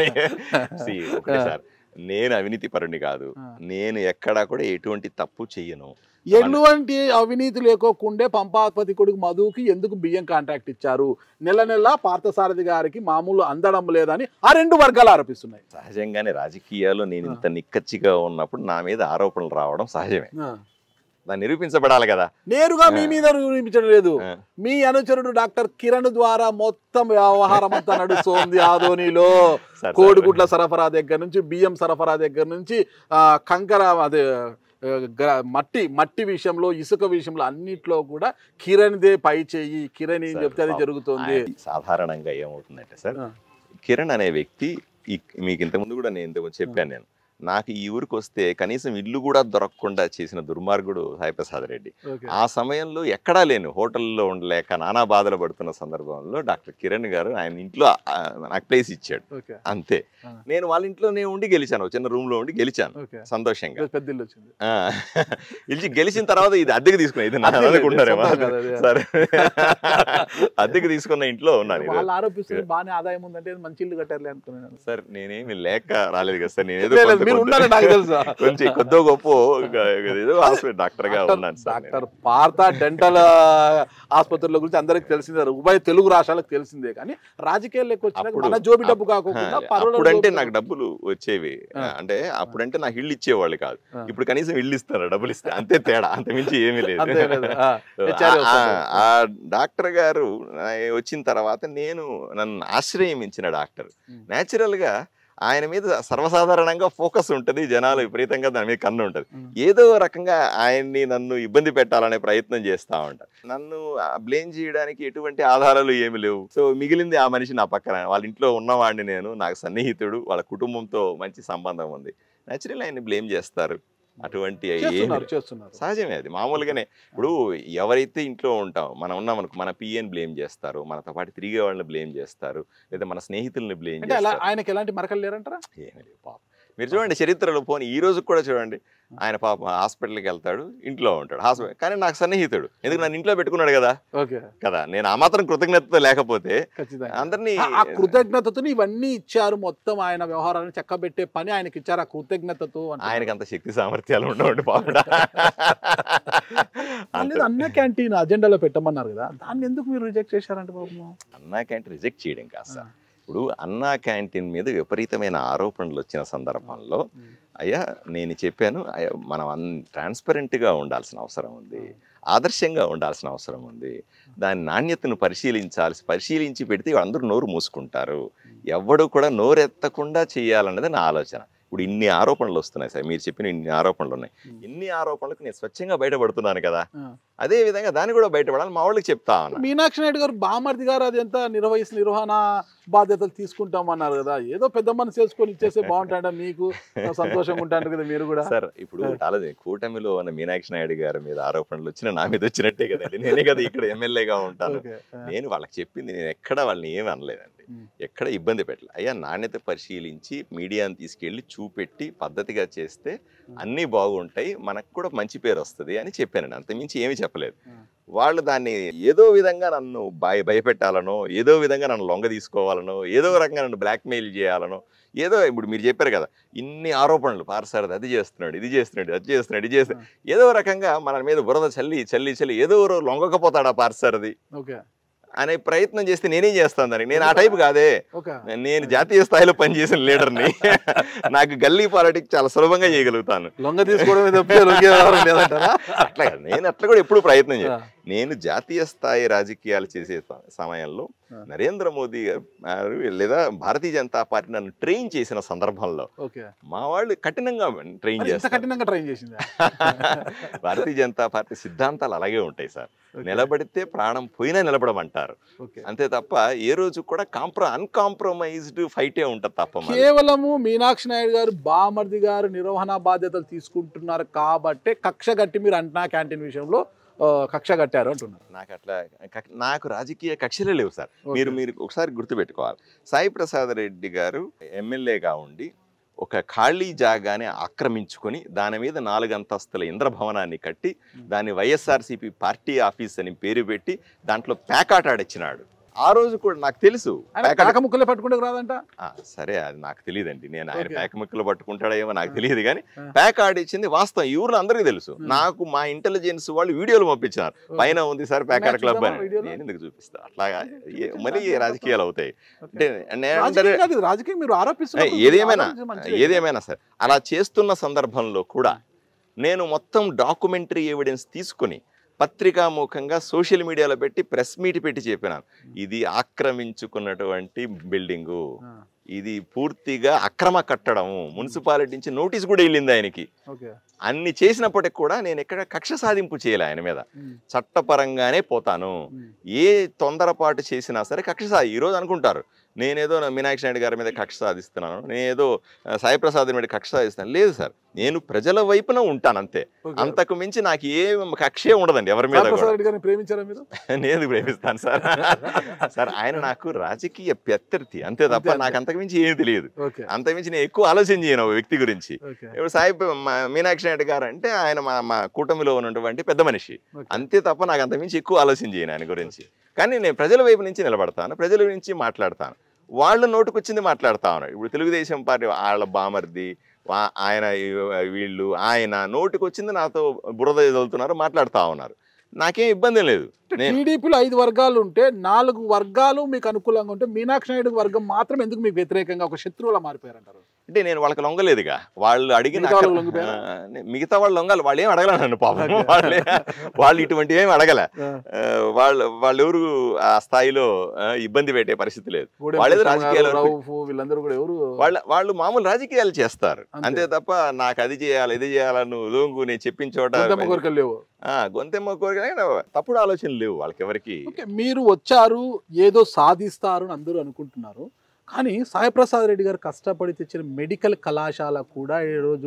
See, ఒకటే సార్ నేను అవినీతి పరుని కాదు ఆ. నేను ఎక్కడా కూడా ఎటువంటి తప్పు చెయ్యను ఎటువంటి అవినీతి లేకోకుండే పంపాపతి కొడుకు మధుకి ఎందుకు బియ్యం కాంట్రాక్ట్ ఇచ్చారు నెల నెల పార్థసారథి గారికి మామూలు అందడం లేదని ఆ రెండు వర్గాలు ఆరోపిస్తున్నాయి సహజంగానే రాజకీయాల్లో నేను ఇంత నిక్కచ్చిగా ఉన్నప్పుడు నా మీద ఆరోపణలు రావడం సహజమే దాన్ని నిరూపించబడాలి కదా నేరుగా మీ మీద నిరూపించడం లేదు ఆ. మీ అనుచరుడు డాక్టర్ కిరణ్ ద్వారా మొత్తం వ్యవహారం అంతా నడుస్తోంది ఆదోనిలో సార్, కోడిగుడ్ల సరఫరా దగ్గర నుంచి బియ్యం సరఫరా దగ్గర నుంచి ఆ, కంకర అదే ఆ, గ- మట్టి మట్టి విషయంలో ఇసుక విషయంలో అన్నిట్లో కూడా కిరణ్దే పై చెయ్యి కిరణ్ ఏం సార్, చెప్తే అది పాపం. జరుగుతుంది ఆయన సాధారణంగా ఏమవుతుందంటే సార్ ఆ. కిరణ్ అనే వ్యక్తి ఈ- మీకు ఇంతకుముందు కూడా నేను ఇంతకుముందు చెప్పాను నేను నాకు ఈ ఊరికి వస్తే కనీసం ఇల్లు కూడా దొరకకుండా చేసిన దుర్మార్గుడు సాయిప్రసాద్ రెడ్డి ఓకే ఆ సమయంలో ఎక్కడా లేను హోటల్లో ఉండలేక నానా బాధలు పడుతున్న సందర్భంలో డాక్టర్ కిరణ్ గారు ఆయన ఇంట్లో ఆ, నాకు ప్లేస్ ఇచ్చాడు ఓకే అంతే ఆ. నేను వాళ్ళ ఇంట్లోనే ఉండి గెలిచాను ఒక చిన్న రూమ్ లో ఉండి గెలిచాను ఓకే సంతోషంగా ఈరోజు పెద్ద ఇల్లు వచ్చింది ఆ. గెలిచి గెలిచిన తర్వాత ఇది అద్దెకి తీసుకున్నా ఇది నా అద్దెకి లేదు, అనుకుంటారేమో సొంతం కాదు అది. సరే అద్దెకి తీసుకున్న ఇంట్లో ఉన్నాను ఈరోజు. వాళ్ళు ఆరోపిస్తుంది బాగానే ఆదాయం ఉందంటే మంచి ఇల్లు కట్టారులే అనుకున్నాను సార్ నేనేమి లేక రాలేదు కదా సార్ నేను ఏదో లేదు, కొంత- మీరు కొంత- ఉండాలని నాకు తెలుసు కొంచెం కొద్దో గొప్ప ఏదో హాస్పిటల్ డాక్టర్ గా ఉన్నాను సార్ నేను. డాక్టర్ పార్థ డెంటల్ ఆసుపత్రుల గురించి అందరికి తెలిసిందే ఉభయ తెలుగు రాష్ట్రాలకు తెలిసిందే కానీ రాజకీయాల్లోకి వచ్చినాక అప్పుడు- మన జోబి డబ్బు కాకుండా పరువుల అప్పుడంటే జోబి నాకు డబ్బులు వచ్చేవి ఆ. అంటే అప్పుడంటే నాకు ఇల్లు ఇచ్చేవాళ్ళు కాదు ఆ. ఇప్పుడు కనీసం ఇల్లు ఇస్తారు డబ్బులు ఇస్తే అంతే తేడా అంత మించి ఏమీ లేదు అంతే లేదు. ఆ, HRA ఆ- వస్తుంది. ఆ డాక్టర్ గారు ఆ, వచ్చిన తర్వాత నేను నన్ను ఆశ్రయించిన డాక్టర్ ఉమ్. నేచురల్ గా ఆయన మీద సర్వసాధారణంగా ఫోకస్ ఉంటుంది జనాలు విపరీతంగా దాని మీద కన్ను ఉంటుంది ఉమ్. ఏదో రకంగా ఆయన్ని నన్ను ఇబ్బంది పెట్టాలనే ప్రయత్నం చేస్తా ఉంటారు నన్ను బ్లేమ్ చేయడానికి ఎటువంటి ఆధారాలు ఏమి లేవు సో మిగిలింది ఆ మనిషి నా పక్కన వాళ్ళ ఇంట్లో ఉన్నవాడిని నేను నాకు సన్నిహితుడు వాళ్ళ కుటుంబంతో మంచి సంబంధం ఉంది నేచురల్ ఆయన్ని బ్లేమ్ చేస్తారు అటువంటి ఏమి చేస్తున్నారు చేస్తున్నారు సహజమే అది మామూలుగానే ఇప్పుడు ఎవరైతే ఇంట్లో ఉంటాం మనం ఉన్నాం అనుకో మన పిఎన్ బ్లేమ్ చేస్తారు మనతో పాటు తిరిగే వాళ్ళని బ్లేమ్ చేస్తారు లేదా మన స్నేహితుల్ని బ్లేమ్ అంటే అలా చేస్తారు ఆయనకి ఎలాంటి మరకలు లేరంటారా ఏమీ లేవు పాపం మీరు చూడండి చరిత్రలో పోనీ ఈ రోజు కూడా చూడండి ఆయన పాప హాస్పిటల్కి వెళ్తాడు ఇంట్లో ఉంటాడు హాస్పిటల్ కానీ నాకు సన్నిహితుడు ఎందుకు నన్ను ఇంట్లో పెట్టుకున్నాడు కదా ఓకే కదా నేను ఆ మాత్రం కృతజ్ఞత లేకపోతే ఖచ్చితంగా అందరినీ ఆ- ఆ కృతజ్ఞతతో ఇవన్నీ ఇచ్చారు మొత్తం ఆయన వ్యవహారాన్ని చక్కబెట్టే పని ఆయనకి ఇచ్చారు ఆ కృతజ్ఞతతో అంటున్నారు. ఆయనకి అంత శక్తి సామర్థ్యాలు ఉండవండి పాపడా మళ్ళీ అన్న క్యాంటీన్ అజెండాలో పెట్టమన్నారు కదా దాన్ని ఎందుకు మీరు రిజెక్ట్ చేశారంటే పాపం అన్నా క్యాంటీన్ రిజెక్ట్ చేయడం కాదు సార్ ఇప్పుడు అన్నా క్యాంటీన్ మీద విపరీతమైన ఆరోపణలు వచ్చిన సందర్భంలో అయ్యా నేను చెప్పాను అయ్యా మనం అన్ ట్రాన్స్పరెంట్గా ఉండాల్సిన అవసరం ఉంది ఆదర్శంగా ఉండాల్సిన అవసరం ఉంది దాని నాణ్యతను పరిశీలించాల్సి పరిశీలించి పెడితే అందరూ నోరు మూసుకుంటారు ఎవడు కూడా నోరెత్తకుండా చేయాలన్నది నా ఆలోచన ఇప్పుడు ఇన్ని ఆరోపణలు వస్తున్నాయి సార్ మీరు చెప్పిన ఇన్ని ఆరోపణలు ఉన్నాయి ఇన్ని ఆరోపణలకు నేను స్వచ్ఛంగా బయటపడుతున్నాను కదా ఆ. అదే విధంగా దాన్ని కూడా బయటపడాలి మా వాళ్ళకి చెప్తా ఉన్నా మీనాక్షి నాయుడు గారు బామర్ది గారు అది ఎంత నిర్వహిస్ నిర్వహణ బాధ్యతలు తీసుకుంటామన్నారు కదా ఏదో పెద్ద మనసు చేసుకొని ఇచ్చేస్తే బాగుంటాడ మీకు సంతోషంగా ఉంటారు కదా మీరు కూడా సార్ ఇప్పుడు ఆలోచన కూటమిలో ఉన్న మీనాక్షి నాయుడు గారి మీద ఆరోపణలు వచ్చినా నా మీద వచ్చినట్టే కదండి నేనే కదా ఇక్కడ ఎమ్మెల్యేగా ఉంటాను ఓకే. ఆ. నేను వాళ్ళకి చెప్పింది నేను ఎక్కడ వాళ్ళని ఏమి అనలేదండి ఉమ్. ఎక్కడ ఇబ్బంది పెట్టలే అయ్యా నాణ్యత పరిశీలించి మీడియాని తీసుకెళ్ళి చూపెట్టి పద్ధతిగా చేస్తే అన్నీ బాగుంటాయి మనకు కూడా మంచి పేరు వస్తుంది అని చెప్పానండి అంతమించి ఏమీ చెప్పలేదు ఉమ్. వాళ్ళు దాన్ని ఏదో విధంగా నన్ను భయ భయపెట్టాలనో ఏదో విధంగా నన్ను లొంగ తీసుకోవాలనో ఏదో రకంగా నన్ను బ్లాక్మెయిల్ చేయాలనో ఏదో ఇప్పుడు మీరు చెప్పారు కదా ఇన్ని ఆరోపణలు పారసారది అది చేస్తున్నాడు ఇది చేస్తున్నాడు అది చేస్తున్నాడు ఇది చేస్తున్నాడు ఏదో రకంగా మన మీద బురద చల్లి చల్లి చల్లి ఏదో ఓ రోజు లొంగకపోతాడా పారసారది ఓకే అనే ప్రయత్నం చేస్తే నేనేం చేస్తాను దానికి నేను ఆ టైప్ కాదే ఓకే నేను జాతీయ స్థాయిలో పనిచేసిన లీడర్ని నాకు గల్లీ పాలిటిక్స్ చాలా సులభంగా చేయగలుగుతాను లొంగ తీసుకోవడం తప్పితే లొంగే వ్యవహారం లేదంటారా అట్లా కాదు. నేను అట్లా కూడా ఎప్పుడు ప్రయత్నం చేయను ఆ. నేను జాతీయ స్థాయి రాజకీయాలు చేసే స- సమయంలో ఆ. నరేంద్ర మోదీ గారు లేదా భారతీయ జనతా పార్టీ నన్ను ట్రైన్ చేసిన సందర్భంలో ఓకే మా వాళ్ళు కఠినంగా ట్రైన్ మరి ఇంత చేస్తారు కఠినంగా ట్రైన్ చేసిందా భారతీయ జనతా పార్టీ సిద్ధాంతాలు అలాగే ఉంటాయి సార్ ఓకే. నిలబడితే ప్రాణం పోయినా నిలబడమంటారు ఓకే అంతే తప్ప ఏ రోజు కూడా కాంప్ర అన్కాంప్రమైజ్డ్ ఫైటే ఉంటుంది తప్ప మరి. కేవలము మీనాక్షి నాయుడు గారు బామర్ది గారు నిర్వహణ బాధ్యతలు తీసుకుంటున్నారు కాబట్టే కక్ష గట్టి మీరు అంటున్నా క్యాంటీన్ విషయంలో ఆ, కక్ష కట్టారు అంటున్నారు నాకు అట్లా కక్- నాకు రాజకీయ కక్షలే లేవు సార్ ఓకే. మీరు మీరు ఒకసారి గుర్తుపెట్టుకోవాలి సాయి ప్రసాద్ రెడ్డి గారు ఎమ్మెల్యేగా ఉండి ఒక ఖాళీ జాగాని ఆక్రమించుకొని దాని మీద నాలుగు అంతస్తుల ఇంద్రభవనాన్ని కట్టి దాన్ని వైఎస్ఆర్సీపీ పార్టీ ఆఫీస్ అని పేరు పెట్టి దాంట్లో ప్యాకాట్ ఆడిచ్చినాడు ఆ రోజు కూడా నాకు తెలుసు ఆయన ప్యాకాట్ కాక ముక్కలే పట్టుకుంటే రాదంట ఆ, సరే అది నాకు తెలియదండి నేను ఆయన ఓకే. ప్యాక్ ముక్కలు పట్టుకుంటాడో ఏమో నాకు ఆ. తెలియదు కానీ ఆ. ప్యాక్ ఆడిచ్చింది వాస్తవం ఈ ఊర్లో అందరికీ తెలుసు ఉమ్. నాకు మా ఇంటెలిజెన్స్ వాళ్ళు వీడియోలు పంపించారు పైన ఉంది సార్ ప్యాకర్ నాకు క్లబ్ చూద్దామా అని వీడియోలో? నేను ఎందుకు చూపిస్తా అట్లాగా చూపించండి, ఏ- మళ్ళీ చూపించండి. రాజకీయాలు అవుతాయి ఓకే. అంటే నేను రాజకీయం కాదు ఇది, రాజకీయం మీరు ఏ, ఆరోపిస్తున్నారు ఏదేమైనా ఏదేమైనా సార్ అలా చేస్తున్న సందర్భంలో కూడా నేను మొత్తం డాక్యుమెంటరీ ఎవిడెన్స్ తీసుకుని పత్రికాముఖంగా సోషల్ మీడియాలో పెట్టి ప్రెస్ మీట్ పెట్టి చెప్పినాను ఇది ఆక్రమించుకున్నటువంటి బిల్డింగు ఇది పూర్తిగా అక్రమ కట్టడం మున్సిపాలిటీ నుంచి నోటీస్ కూడా వెళ్ళింది ఆయనకి ఓకే అన్ని చేసినప్పటికి కూడా నేను ఎక్కడ కక్ష సాధింపు చేయలే ఆయన మీద ఉమ్, చట్టపరంగానే పోతాను ఉమ్, ఏ తొందరపాటు చేసినా సరే కక్ష సాధి ఈరోజు అనుకుంటారు నేనేదో నా మీనాక్షి నాయుడు గారి మీద కక్ష సాధిస్తున్నాను నేనేదో ఆ, సాయి ప్రసాద్ మీద కక్ష సాధిస్తాను లేదు సార్ నేను ప్రజల వైపున ఉంటాను అంతే ఓకే. అంతకు మించి నాకు ఏ కక్షే ఉండదండి ఎవరి మీద రామప్రసాద్ కూడా రెడ్డి గారిని ప్రేమించారా మీరు నేను ప్రేమిస్తాను సార్ సార్ ఆయన నాకు రాజకీయ ప్రత్యర్థి అంతే తప్ప అంతే. నాకు అంతకు మించి ఏమీ తెలియదు ఓకే అంతకుమించి నేను ఎక్కువ ఆలోచన చేయను ఒక వ్యక్తి గురించి ఓకే ఇప్పుడు సాయి ప- మా మీనాక్షి నాయుడు గారు అంటే ఆయన మా మా కూటమిలో ఉన్నటువంటి పెద్ద మనిషి ఓకే. అంతే తప్ప నాకు అంతకుమించి ఎక్కువ ఆలోచన చేయను ఆయన గురించి కానీ నేను ప్రజల వైపు నుంచి నిలబడతాను ప్రజల గురించి మాట్లాడతాను వాళ్ళ నోటుకొచ్చింది మాట్లాడుతా ఉన్నాడు ఇప్పుడు తెలుగుదేశం పార్టీ వాళ్ళ బామర్ది వా- ఆయన ఈ- వీళ్ళు ఆయన నోటికొచ్చింది నాతో బురద ఎదులుతున్నారు మాట్లాడుతూ ఉన్నారు నాకేం ఇబ్బంది లేదు నేను టీడీపీలో ఐదు వర్గాలు ఉంటే నాలుగు వర్గాలు మీకు అనుకూలంగా ఉంటే మీనాక్షి నాయుడు వర్గం మాత్రం ఎందుకు మీకు వ్యతిరేకంగా ఒక శత్రువులా మారిపోయారంటారు అంటే నేను వాళ్ళకి లొంగలేదుగా వాళ్ళు అడిగిన మిగతా వాళ్ళకి అక్కడ- లొంగిపోయారా? ఆ, నే- మిగతా వాళ్ళు లొంగాలి వాళ్ళు ఏం అడగల నన్ను పాపం ఓకే. వాళ్ళే వాళ్ళు ఇటువంటి ఏం అడగల ఆ, ఆ, వాళ్ళు వాళ్ళు ఎవరు ఆ స్థాయిలో ఆ, ఇబ్బంది పెట్టే పరిస్థితి లేదు గూడెం వాళ్ళేదో కృష్ణ గారు, రాజకీయాలు రౌఫ్ వీళ్ళందరూ కూడా ఎవరు వాళ్ళ వాళ్ళు మామూలు రాజకీయాలు చేస్తారు అంతే. అంతే తప్ప నాకు అది చేయాలి ఇది చేయాలని నువ్వు లోంగు నేను చెప్పిన చోట గొంతెమ్మ కోరికలు లేవు ఆ, గొంతెమ్మ కోరిక కానీ తప్పుడు ఆలోచనలు లేవు వాళ్ళకి ఎవరికి ఓకే మీరు వచ్చారు ఏదో సాధిస్తారు అని అందరూ అనుకుంటున్నారు కానీ సాయిప్రసాద్ రెడ్డి గారు కష్టపడి తెచ్చిన మెడికల్ కళాశాల కూడా ఈరోజు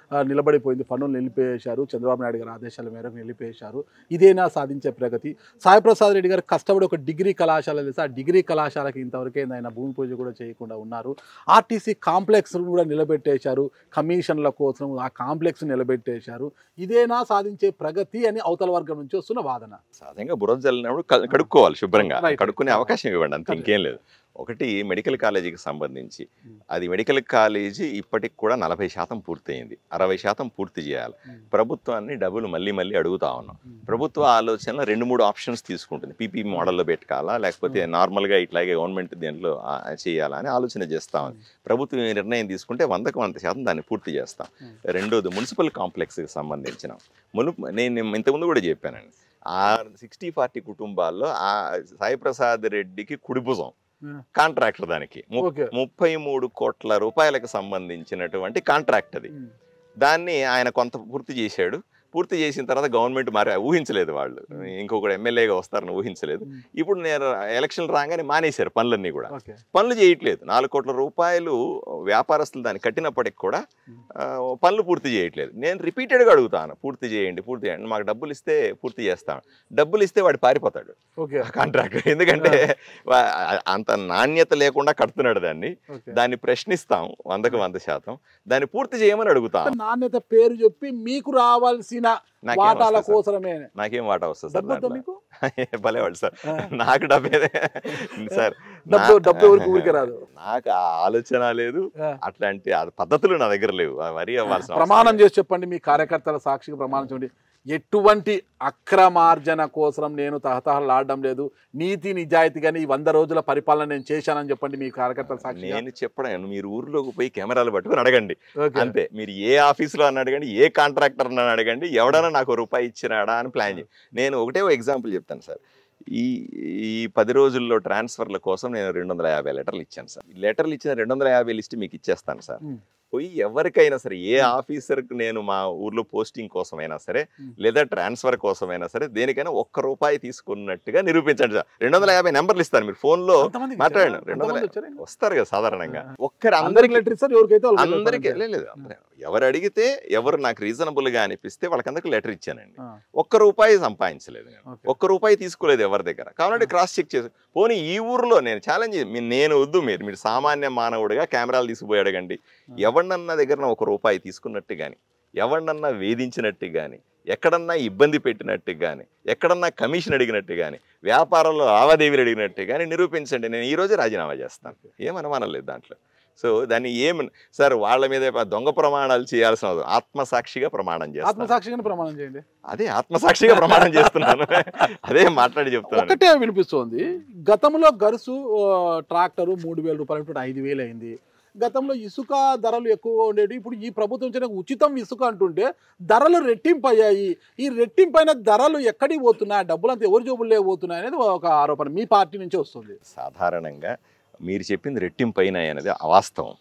ఆ, నిలబడిపోయింది పనులు నిలిపేశారు చంద్రబాబు నాయుడు గారి ఆదేశాల మేరకు నిలిపేశారు ఇదేనా సాధించే ప్రగతి సాయిప్రసాద్ రెడ్డి గారు కష్టపడి ఒక డిగ్రీ కళాశాల తెలుసు ఆ డిగ్రీ కళాశాలకి ఇంతవరకే ఆయన భూమి పూజ కూడా చేయకుండా ఉన్నారు ఆర్టీసీ కాంప్లెక్స్ కూడా నిలబెట్టేశారు కమిషన్ల కోసం ఆ కాంప్లెక్స్ నిలబెట్టేశారు ఇదేనా సాధించే ప్రగతి అని అవతల వర్గం నుంచి వస్తున్న వాదన సహజంగా బురద జల్లినప్పుడు క- కడుక్కోవాలి శుభ్రంగా Right. కడుక్కునే అవకాశం ఇవ్వండి అంతే ఇంకేం లేదు ఒకటి మెడికల్ కాలేజీకి సంబంధించి Hmm. అది మెడికల్ కాలేజీ ఇప్పటికి కూడా నలభై శాతం పూర్తయింది అరవై శాతం పూర్తి చేయాలి Hmm. ప్రభుత్వాన్ని డబ్బులు మళ్ళీ మళ్ళీ అడుగుతా ఉన్నాం Hmm. ప్రభుత్వ ఆలోచన రెండు మూడు ఆప్షన్స్ తీసుకుంటుంది పీపీ మోడల్లో పెట్టాలా లేకపోతే నార్మల్గా ఇట్లాగే గవర్నమెంట్ దీంట్లో ఆ, చేయాలా అని ఆలోచన చేస్తా ఉంది ప్రభుత్వం ఈ నిర్ణయం తీసుకుంటే వందకు వంద శాతం దాన్ని పూర్తి చేస్తాం Hmm. రెండోది మున్సిపల్ కాంప్లెక్స్కి సంబంధించిన మునుపు నేను ఇంతకుముందు కూడా చెప్పానండి ఆ సిక్స్టీ ఫార్టీ కుటుంబాల్లో ఆ సాయిప్రసాద్ రెడ్డికి కుడిభుజం Yeah. కాంట్రాక్టర్ దానికి ము- ఓకే ముప్పై మూడు కోట్ల రూపాయలకు సంబంధించినటువంటి కాంట్రాక్ట్ అది ఉమ్. దాన్ని ఆయన కొంత పూర్తి చేశాడు పూర్తి చేసిన తర్వాత గవర్నమెంట్ మరి ఊహించలేదు వాళ్ళు ఇంకొకటి ఎమ్మెల్యేగా వస్తారని ఊహించలేదు ఉమ్. ఇప్పుడు నేను ఎలక్షన్ రాగానే మానేశారు పనులన్నీ కూడా ఓకే పనులు చేయట్లేదు నాలుగు కోట్ల రూపాయలు వ్యాపారస్తులు దాన్ని కట్టినప్పటికి కూడా ఆ, పనులు పూర్తి చేయట్లేదు నేను రిపీటెడ్గా అడుగుతాను పూర్తి చేయండి పూర్తి చేయండి మాకు డబ్బులు ఇస్తే పూర్తి చేస్తాను డబ్బులు ఇస్తే వాడు పారిపోతాడు ఓకే కాంట్రాక్ట్ ఎందుకంటే వా- అంత నాణ్యత లేకుండా కడుతున్నాడు దాన్ని ఓకే దాన్ని ప్రశ్నిస్తాం వందకు వంద శాతం దాన్ని పూర్తి చేయమని అడుగుతాం నాణ్యత పేరు చెప్పి మీకు రావాల్సిన నాకేం వాటాల వస్తుంది సార్? కోసమే నాకేం వాటా వస్తుంది సార్ డబ్బు వద్దా దాంట్లో? మీకు భలేవాడు సార్ ఆ. నాకు డబ్బే సార్ డబ్బు నా- డబ్బు ఎవరికి ఊరికే రాదు నాకు ఆ ఆలోచన లేదు ఆ. అట్లాంటి ఆ పద్ధతులు నా దగ్గర లేవు అవి వరి అవ్వాల్సిన అవసరం ప్రమాణం లేదు. చేసి చెప్పండి మీ కార్యకర్తల సాక్షిగా ప్రమాణం చేయండి ఎటువంటి అక్రమార్జన కోసం నేను తహతహలాడడం లేదు నీతి నిజాయితీగాని ఈ వంద రోజుల పరిపాలన నేను చేశానని చెప్పండి మీ కార్యకర్తల సాక్షిగా నేను చెప్పడం మీరు ఊర్లోకి పోయి కెమెరాలు పట్టుకొని అడగండి ఓకే. అంతే మీరు ఏ ఆఫీసులో అని అడగండి ఏ కాంట్రాక్టర్ అని అడగండి ఎవడన్నా నాకు రూపాయి ఇచ్చినాడా అని ప్లాన్ చేయి నేను ఒకటే ఎగ్జాంపుల్ చెప్తాను సార్ ఈ ఈ పది రోజుల్లో ట్రాన్స్ఫర్ల కోసం నేను రెండు వందల యాభై లెటర్లు ఇచ్చాను సార్ ఈ లెటర్లు ఇచ్చిన రెండు వందల యాభై లిస్ట్ మీకు ఇచ్చేస్తాను సార్ ఉమ్. పోయి ఎవరికైనా సరే ఏ ఆఫీసర్కి నేను మా ఊర్లో పోస్టింగ్ కోసమైనా సరే ఉమ్. లేదా ట్రాన్స్ఫర్ కోసమైనా సరే దేనికైనా ఒక్క రూపాయి తీసుకున్నట్టుగా నిరూపించండి సార్ రెండు వందల యాభై నెంబర్లు ఇస్తాను మీరు ఫోన్లో అంతమందికి మాట్లాడండి ఇచ్చారా? రెండు వందల అంతమంది వచ్చారా? వస్తారు కదా సాధారణంగా ఆ. ఒక్కరు అందరికి అందరికి లెటర్ ఇస్తారు ఎవరికైతే వాళ్ళకి లెటర్ అందరికి ఇస్తారు. లేదు అందరూ. ఎవరు అడిగితే ఎవరు నాకు రీజనబుల్ గా అనిపిస్తే వాళ్ళకందరికి లెటర్ ఇచ్చానండి ఆ, ఒక్క రూపాయి సంపాదించలేదు నేను ఓకే. ఒక్క రూపాయి తీసుకోలేదు ఎవరి దగ్గర కావాలంటే క్రాస్ చెక్ చేసి పోనీ ఈ ఊర్లో నేను ఛాలెంజ్ నేను వద్దు మీరు మీరు సామాన్య మానవుడిగా కెమెరాలు తీసుకుపోయి అడగండి ఎవరినన్నా దగ్గర ఒక రూపాయి తీసుకున్నట్టు కానీ ఎవరినన్నా వేధించినట్టు కానీ ఎక్కడన్నా ఇబ్బంది పెట్టినట్టు కానీ ఎక్కడన్నా కమిషన్ అడిగినట్టు కానీ వ్యాపారంలో లావాదేవీలు అడిగినట్టు కానీ నిరూపించండి నేను ఈ రోజే రాజీనామా చేస్తాను ఏమనుమానం లేదు దాంట్లో సో దాన్ని ఏమి సార్ వాళ్ళ మీద దొంగ ప్రమాణాలు చేయాల్సిన అవసరం ఆత్మసాక్షిగా ప్రమాణం చేస్తాను ఆత్మసాక్షిగానే ప్రమాణం చేయండి అదే ఆత్మసాక్షిగా ప్రమాణం చేస్తున్నాను అదే మాట్లాడి చెప్తున్నాను ఒకటే వినిపిస్తోంది గతంలో గరుసు ఆ, ట్రాక్టరు మూడు వేల రూపాయలు ఇప్పుడు ఐదు వేలు అయింది గతంలో ఇసుక ధరలు ఎక్కువగా ఉండేవి ఇప్పుడు ఈ ప్రభుత్వం వచ్చిన ఉచితం ఇసుక అంటుంటే ధరలు రెట్టింపు అయ్యాయి ఈ రెట్టింపైన ధరలు ఎక్కడికి పోతున్నాయి ఆ డబ్బులు అంతా ఎవరి జోబుల్లో పోతున్నాయి అనేది ఒక ఆరోపణ మీ పార్టీ నుంచి వస్తుంది సాధారణంగా మీరు చెప్పింది రెట్టింపైన అనేది అవాస్తవం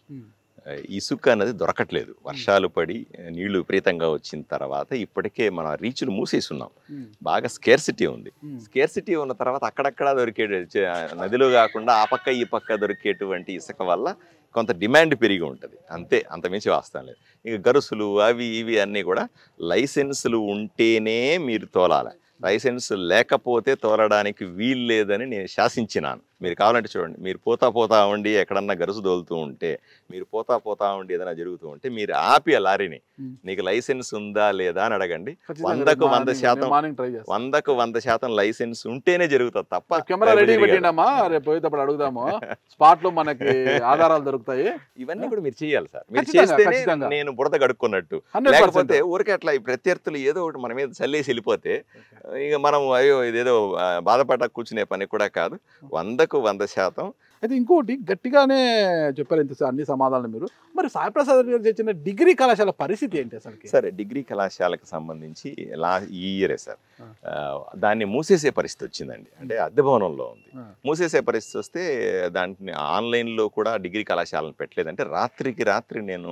ఇసుక అనేది దొరకట్లేదు వర్షాలు పడి నీళ్లు విపరీతంగా వచ్చిన తర్వాత ఇప్పటికే మన రీచులు మూసేస్తున్నాం బాగా స్కేర్సిటీ ఉంది స్కేర్సిటీ ఉన్న తర్వాత అక్కడక్కడ దొరికే చే- నదిలో కాకుండా ఆ పక్క ఈ పక్క దొరికేటువంటి ఇసుక వల్ల కొంత డిమాండ్ పెరిగి ఉంటుంది అంతే అంతమించి వాస్తవం లేదు ఇక గరుసులు అవి ఇవి అన్నీ కూడా లైసెన్సులు ఉంటేనే మీరు తోలాలి లైసెన్స్ లేకపోతే తోలడానికి వీలు లేదని నేను శాసించినాను మీరు కావాలంటే చూడండి మీరు పోతా పోతా ఉండి ఎక్కడన్నా గరుసు దోలుతూ ఉంటే మీరు పోతా పోతా ఉండి ఏదైనా జరుగుతూ ఉంటే మీరు ఆపి ఆ లారీని Hmm. నీకు లైసెన్స్ ఉందా లేదా అని అడగండి వందకు వంద శాతం మార్నింగ్ ట్రై చేస్తాం వందకు వంద శాతం లైసెన్స్ ఉంటేనే జరుగుతుంది తప్ప కెమెరా రెడీ జరగదు. పెట్టిండమ్మా రేపు పోయేటప్పుడు అడుగుదాము స్పాట్ లో మనకి ఆధారాలు దొరుకుతాయి ఇవన్నీ కూడా మీరు చేయాలి సార్ మీరు ఖచ్చితంగా, చేస్తేనే ఖచ్చితంగా. నేను బురద కడుక్కున్నట్టు హండ్రెడ్ లేకపోతే ఊరికే అట్లా ఈ ప్రత్యర్థులు ఏదో ఒకటి మన మీద చల్లేసి వెళ్ళిపోతే ఇక మనం అయ్యో ఇదేదో ఆ, బాధపడ కూర్చునే పని కూడా కాదు వందకు వంద శాతం అయితే ఇంకోటి గట్టిగానే చెప్పారు ఇంత అన్ని సమాధానాలు మీరు మరి సాయిప్రసాద్ గారు చేసిన డిగ్రీ కళాశాల పరిస్థితి ఏంటి అసలుకి సరే డిగ్రీ కళాశాలకు సంబంధించి లా ఈ ఇయరే సార్ ఆ. ఆ, దాన్ని మూసేసే పరిస్థితి వచ్చిందండి అంటే అద్దె భవనంలో ఉంది ఆ. మూసేసే పరిస్థితి వస్తే దాంట్ని ఆన్లైన్లో కూడా డిగ్రీ కళాశాలను పెట్టలేదంటే రాత్రికి రాత్రి నేను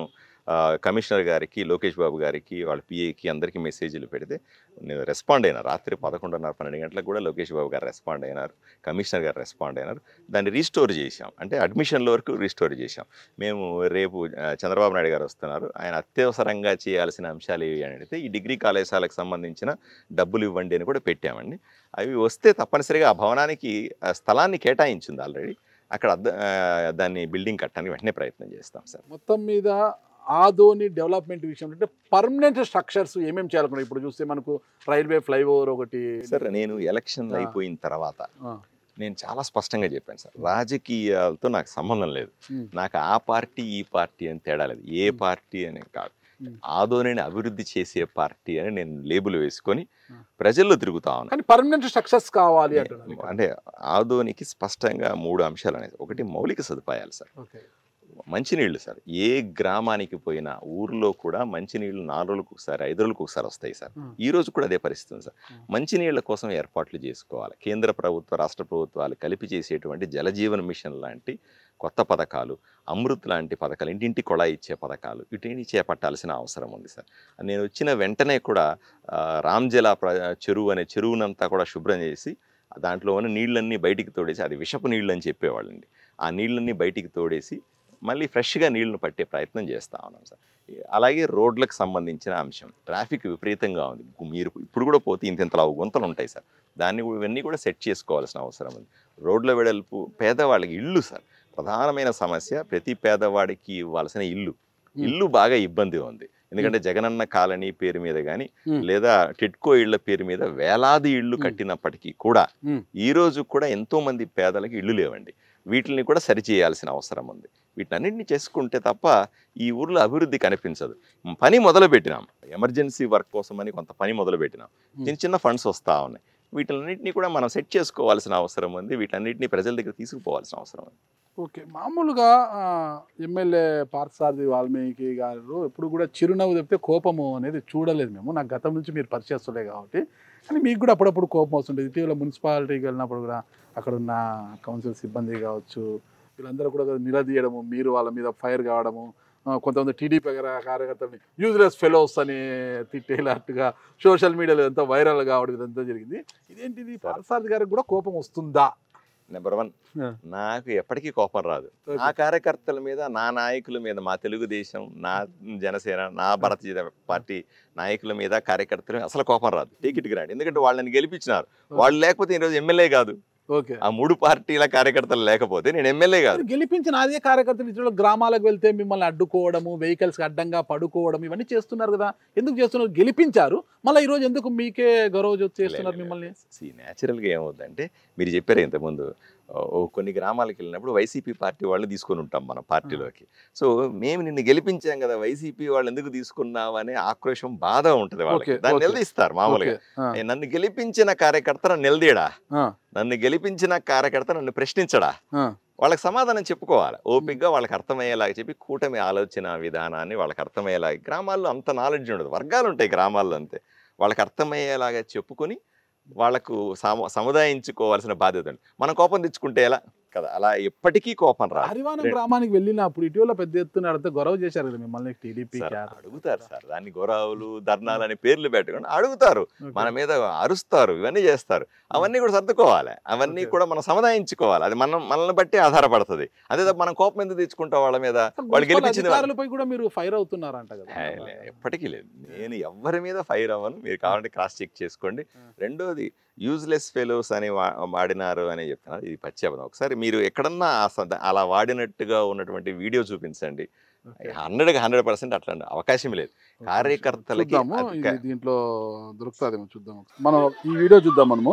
ఆ, కమిషనర్ గారికి లోకేష్ బాబు గారికి వాళ్ళ పిఏకి అందరికీ మెసేజ్లు పెడితే నేను రెస్పాండ్ అయినా రాత్రి పదకొండున్నర పన్నెండు గంటలకు కూడా లోకేష్ బాబు గారు రెస్పాండ్ అయినారు కమిషనర్ గారు రెస్పాండ్ అయినారు దాన్ని రీస్టోర్ చేశాం అంటే అడ్మిషన్ల వరకు రీస్టోర్ చేశాం మేము రేపు ఆ, చంద్రబాబు నాయుడు గారు వస్తున్నారు ఆయన అత్యవసరంగా చేయాల్సిన అంశాలు ఏవి అని అడిగితే ఈ డిగ్రీ కళాశాలకు సంబంధించిన డబ్బులు ఇవ్వండి అని కూడా పెట్టామండి అవి వస్తే తప్పనిసరిగా ఆ భవనానికి ఆ స్థలాన్ని కేటాయించింది ఆల్రెడీ అక్కడ అద్ద- ఆ, దాన్ని బిల్డింగ్ కట్టడానికి వెంటనే ప్రయత్నం చేస్తాం సార్ మొత్తం మీద ఆదోని డెవలప్మెంట్ విషయం అంటే పర్మనెంట్ స్ట్రక్చర్స్ ఏమేమి చేయాలనుకున్నాం ఇప్పుడు చూస్తే మనకు రైల్వే ఫ్లైఓవర్ ఒకటి సార్ నేను ఎలక్షన్లు ఆ. అయిపోయిన తర్వాత ఆ, నేను చాలా స్పష్టంగా చెప్పాను సార్ రాజకీయాలతో నాకు సంబంధం లేదు ఉమ్, నాకు ఆ పార్టీ ఈ పార్టీ అని తేడా లేదు ఏ పార్టీ అని కాదు ఉమ్. ఆదోనిని అభివృద్ధి చేసే పార్టీ అని నేను లేబుల్ వేసుకొని ఆ. ప్రజల్లో తిరుగుతా ఉన్నాను కానీ పర్మనెంట్ స్ట్రక్చర్స్ కావాలి అంటున్నారు ఇక్కడ. అంటే ఆదోనికి స్పష్టంగా మూడు అంశాలు అనేది ఒకటి మౌలిక సదుపాయాలు సార్ ఓకే మంచినీళ్ళు సార్ ఏ గ్రామానికి పోయినా ఊర్లో కూడా మంచినీళ్ళు నాలుగు రోజులకు ఒకసారి ఐదు రోజులకు ఒకసారి వస్తాయి సార్ Hmm. ఈ రోజు కూడా అదే పరిస్థితి ఉంది సార్ Hmm. మంచినీళ్ళ కోసం ఏర్పాట్లు చేసుకోవాలి కేంద్ర ప్రభుత్వ రాష్ట్ర ప్రభుత్వాలు కలిపి చేసేటువంటి జలజీవన్ మిషన్ లాంటి కొత్త పథకాలు అమృత్ లాంటి పథకాలు ఇంటింటి కొళాయి ఇచ్చే పథకాలు వీటిని చేపట్టాల్సిన అవసరం ఉంది సార్ నేను వచ్చిన వెంటనే కూడా ఆ, రామ్జలా ప్ర చెరువు అనే చెరువునంతా కూడా శుభ్రం చేసి దాంట్లో ఉన్న నీళ్ళన్నీ బయటికి తోడేసి అది విషపు నీళ్ళు అని చెప్పేవాళ్ళండి ఆ నీళ్ళన్నీ బయటికి తోడేసి మళ్ళీ ఫ్రెష్గా నీళ్లను పట్టే ప్రయత్నం చేస్తూ ఉన్నాం సార్ అలాగే రోడ్లకు సంబంధించిన అంశం ట్రాఫిక్ విపరీతంగా ఉంది మీరు ఇప్పుడు కూడా పోతే ఇంత ఇంతలా గుంతలు ఉంటాయి సార్ దాన్ని కూడా- ఇవన్నీ కూడా సెట్ చేసుకోవాల్సిన అవసరం ఉంది రోడ్ల వెడల్పు పేదవాళ్ళకి ఇల్లు సార్ ప్రధానమైన సమస్య ప్రతి పేదవాడికి ఇవ్వాల్సిన ఇల్లు ఇల్లు బాగా ఇబ్బంది ఉంది ఎందుకంటే జగనన్న కాలనీ పేరు మీద కానీ Hmm. లేదా టిట్కో ఇళ్ల పేరు మీద వేలాది ఇళ్ళు Hmm. కట్టినప్పటికీ కూడా Hmm. ఈ రోజు కూడా ఎంతో మంది పేదలకు ఇళ్ళు లేవండి వీటిని కూడా సరిచేయాల్సిన అవసరం ఉంది వీటన్నిటిని చేసుకుంటే తప్ప ఈ ఊర్లో అభివృద్ధి కనిపించదు పని మొదలు పెట్టినాం ఎమర్జెన్సీ వర్క్ కోసమని కొంత పని మొదలు పెట్టినాం చిన్న చిన్న ఫండ్స్ వస్తూ ఉన్నాయి వీటన్నిటిని కూడా మనం సెట్ చేసుకోవాల్సిన అవసరం ఉంది వీటన్నిటిని ప్రజల దగ్గర తీసుకుపోవాల్సిన అవసరం ఉంది ఓకే మామూలుగా ఆ, ఎమ్మెల్యే పార్థసారథి వాల్మీకి గారు ఎప్పుడు కూడా చిరునవ్వు తప్పితే కోపము అనేది చూడలేదు మేము నాకు గతం నుంచి మీరు పరిచయస్తులే కాబట్టి కానీ మీకు కూడా అప్పుడప్పుడు కోపం వస్తుంటుంది ఇటీవల మున్సిపాలిటీకి వెళ్ళినప్పుడు కూడా అక్కడ ఉన్న కౌన్సిల్ సిబ్బంది కావచ్చు వీళ్ళందరూ కూడా నిలదీయడము మీరు వాళ్ళ మీద ఫైర్ కావడము ఆ, కొంతమంది టీడీపీ కార్యకర్తలని యూజ్లెస్ ఫెలోస్ అని తిట్టేలాట్టుగా సోషల్ మీడియాలో ఎంత వైరల్ కావడం ఇదంతా జరిగింది ఇదేంటిది పార్థసారథి గారికి కూడా కోపం వస్తుందా నెంబర్ వన్ Yeah. నాకు ఎప్పటికీ కోపం రాదు నా కార్యకర్తల మీద నా నాయకుల మీద మా తెలుగుదేశం నా జనసేన నా భారతీయ పార్టీ నాయకుల మీద కార్యకర్తల మీద అసలు కోపం రాదు టికెట్ గ్రాండ్ ఎందుకంటే వాళ్ళని గెలిపించినారు వాళ్ళు లేకపోతే ఈరోజు ఎమ్మెల్యే కాదు ఓకే ఆ మూడు పార్టీల కార్యకర్తలు లేకపోతే నేను ఎమ్మెల్యే కాదు మీరు గెలిపించిన అదే కార్యకర్తలు ఇతరుల గ్రామాలకు వెళ్తే మిమ్మల్ని అడ్డుకోవడము వెహికల్స్ అడ్డంగా పడుకోవడం ఇవన్నీ చేస్తున్నారు కదా ఎందుకు చేస్తున్నారు గెలిపించారు మళ్ళీ ఈ రోజు ఎందుకు మీకే గౌరవ చేస్తున్నారు మిమ్మల్ని న్యాచురల్గా ఏమవుద్దంటే మీరు చెప్పారు ఇంతకుముందు ఓ కొన్ని గ్రామాలకు వెళ్ళినప్పుడు వైసీపీ పార్టీ వాళ్ళని తీసుకొని ఉంటాం మన పార్టీలోకి సో మేము నిన్ను గెలిపించాం కదా వైసీపీ వాళ్ళు ఎందుకు తీసుకున్నావు అనే ఆక్రోశం బాధ ఉంటుంది వాళ్ళకి Okay, దాన్ని okay. నిలదీస్తారు మామూలుగా ఓకే, ఆ, ఏ, నన్ను గెలిపించిన కార్యకర్త నన్ను నిలదీయడా ఆ, నన్ను గెలిపించిన కార్యకర్త నన్ను ప్రశ్నించడా ఆ, వాళ్ళకి సమాధానం చెప్పుకోవాలి ఓపిక్గా వాళ్ళకి అర్థమయ్యేలాగా చెప్పి కూటమి ఆలోచన విధానాన్ని వాళ్ళకి అర్థమయ్యేలాగా గ్రామాల్లో అంత నాలెడ్జ్ ఉండదు వర్గాలు ఉంటాయి గ్రామాల్లో అంతే వాళ్ళకి అర్థమయ్యేలాగా చెప్పుకొని వాళ్ళకు సమ సముదాయించుకోవాల్సిన బాధ్యత ఉంది మనం కోపం తెచ్చుకుంటే ఎలా కదా అలా ఎప్పటికీ కోపం రాదు హరివానం గ్రామానికి వెళ్ళినప్పుడు ఇటీవల పెద్ద ఎత్తున అడితే గొడవ చేశారు కదా మిమ్మల్ని టీడీపీ సార్, అడుగుతారు సార్ దాన్ని గొరావులు ధర్నాలు అనే పేర్లు పెట్టుకొని అడుగుతారు మన మీద అరుస్తారు ఇవన్నీ చేస్తారు అవన్నీ కూడా సర్దుకోవాలి అవన్నీ Okay. కూడా మనం సముదాయించుకోవాలి అది మనం మనల్ని బట్టి ఆధారపడుతుంది అదే తప్ప మనం కోపం ఎందుకు తెచ్చుకుంటాం వాళ్ళ మీద వాళ్ళు గెలిపించిన వాళ్ళు- అధికారులపై కూడా మీరు ఫైర్ అవుతున్నారంట కదా హే, లే, ఎప్పటికీ లేదు నేను ఎవ్వరి మీద ఫైర్ అవ్వను మీరు కావాలంటే క్రాస్ చెక్ చేసుకోండి రెండోది యూజ్లెస్ ఫెలోస్ అని వా- వాడినారు అని చెప్తున్నారు ఇది పచ్చి అబద్ధం ఒకసారి మీరు ఎక్కడన్నా ఆ సద- అలా వాడినట్టుగా ఉన్నటువంటి వీడియో చూపించండి Okay. హండ్రెడ్కి హండ్రెడ్ పర్సెంట్ అట్లా అవకాశం లేదు కార్యకర్తలకి చూద్దాము అధిక- ఇది దీంట్లో దొరుకుతుందేమో చూద్దాం మనం ఈ వీడియో చూద్దాం మనము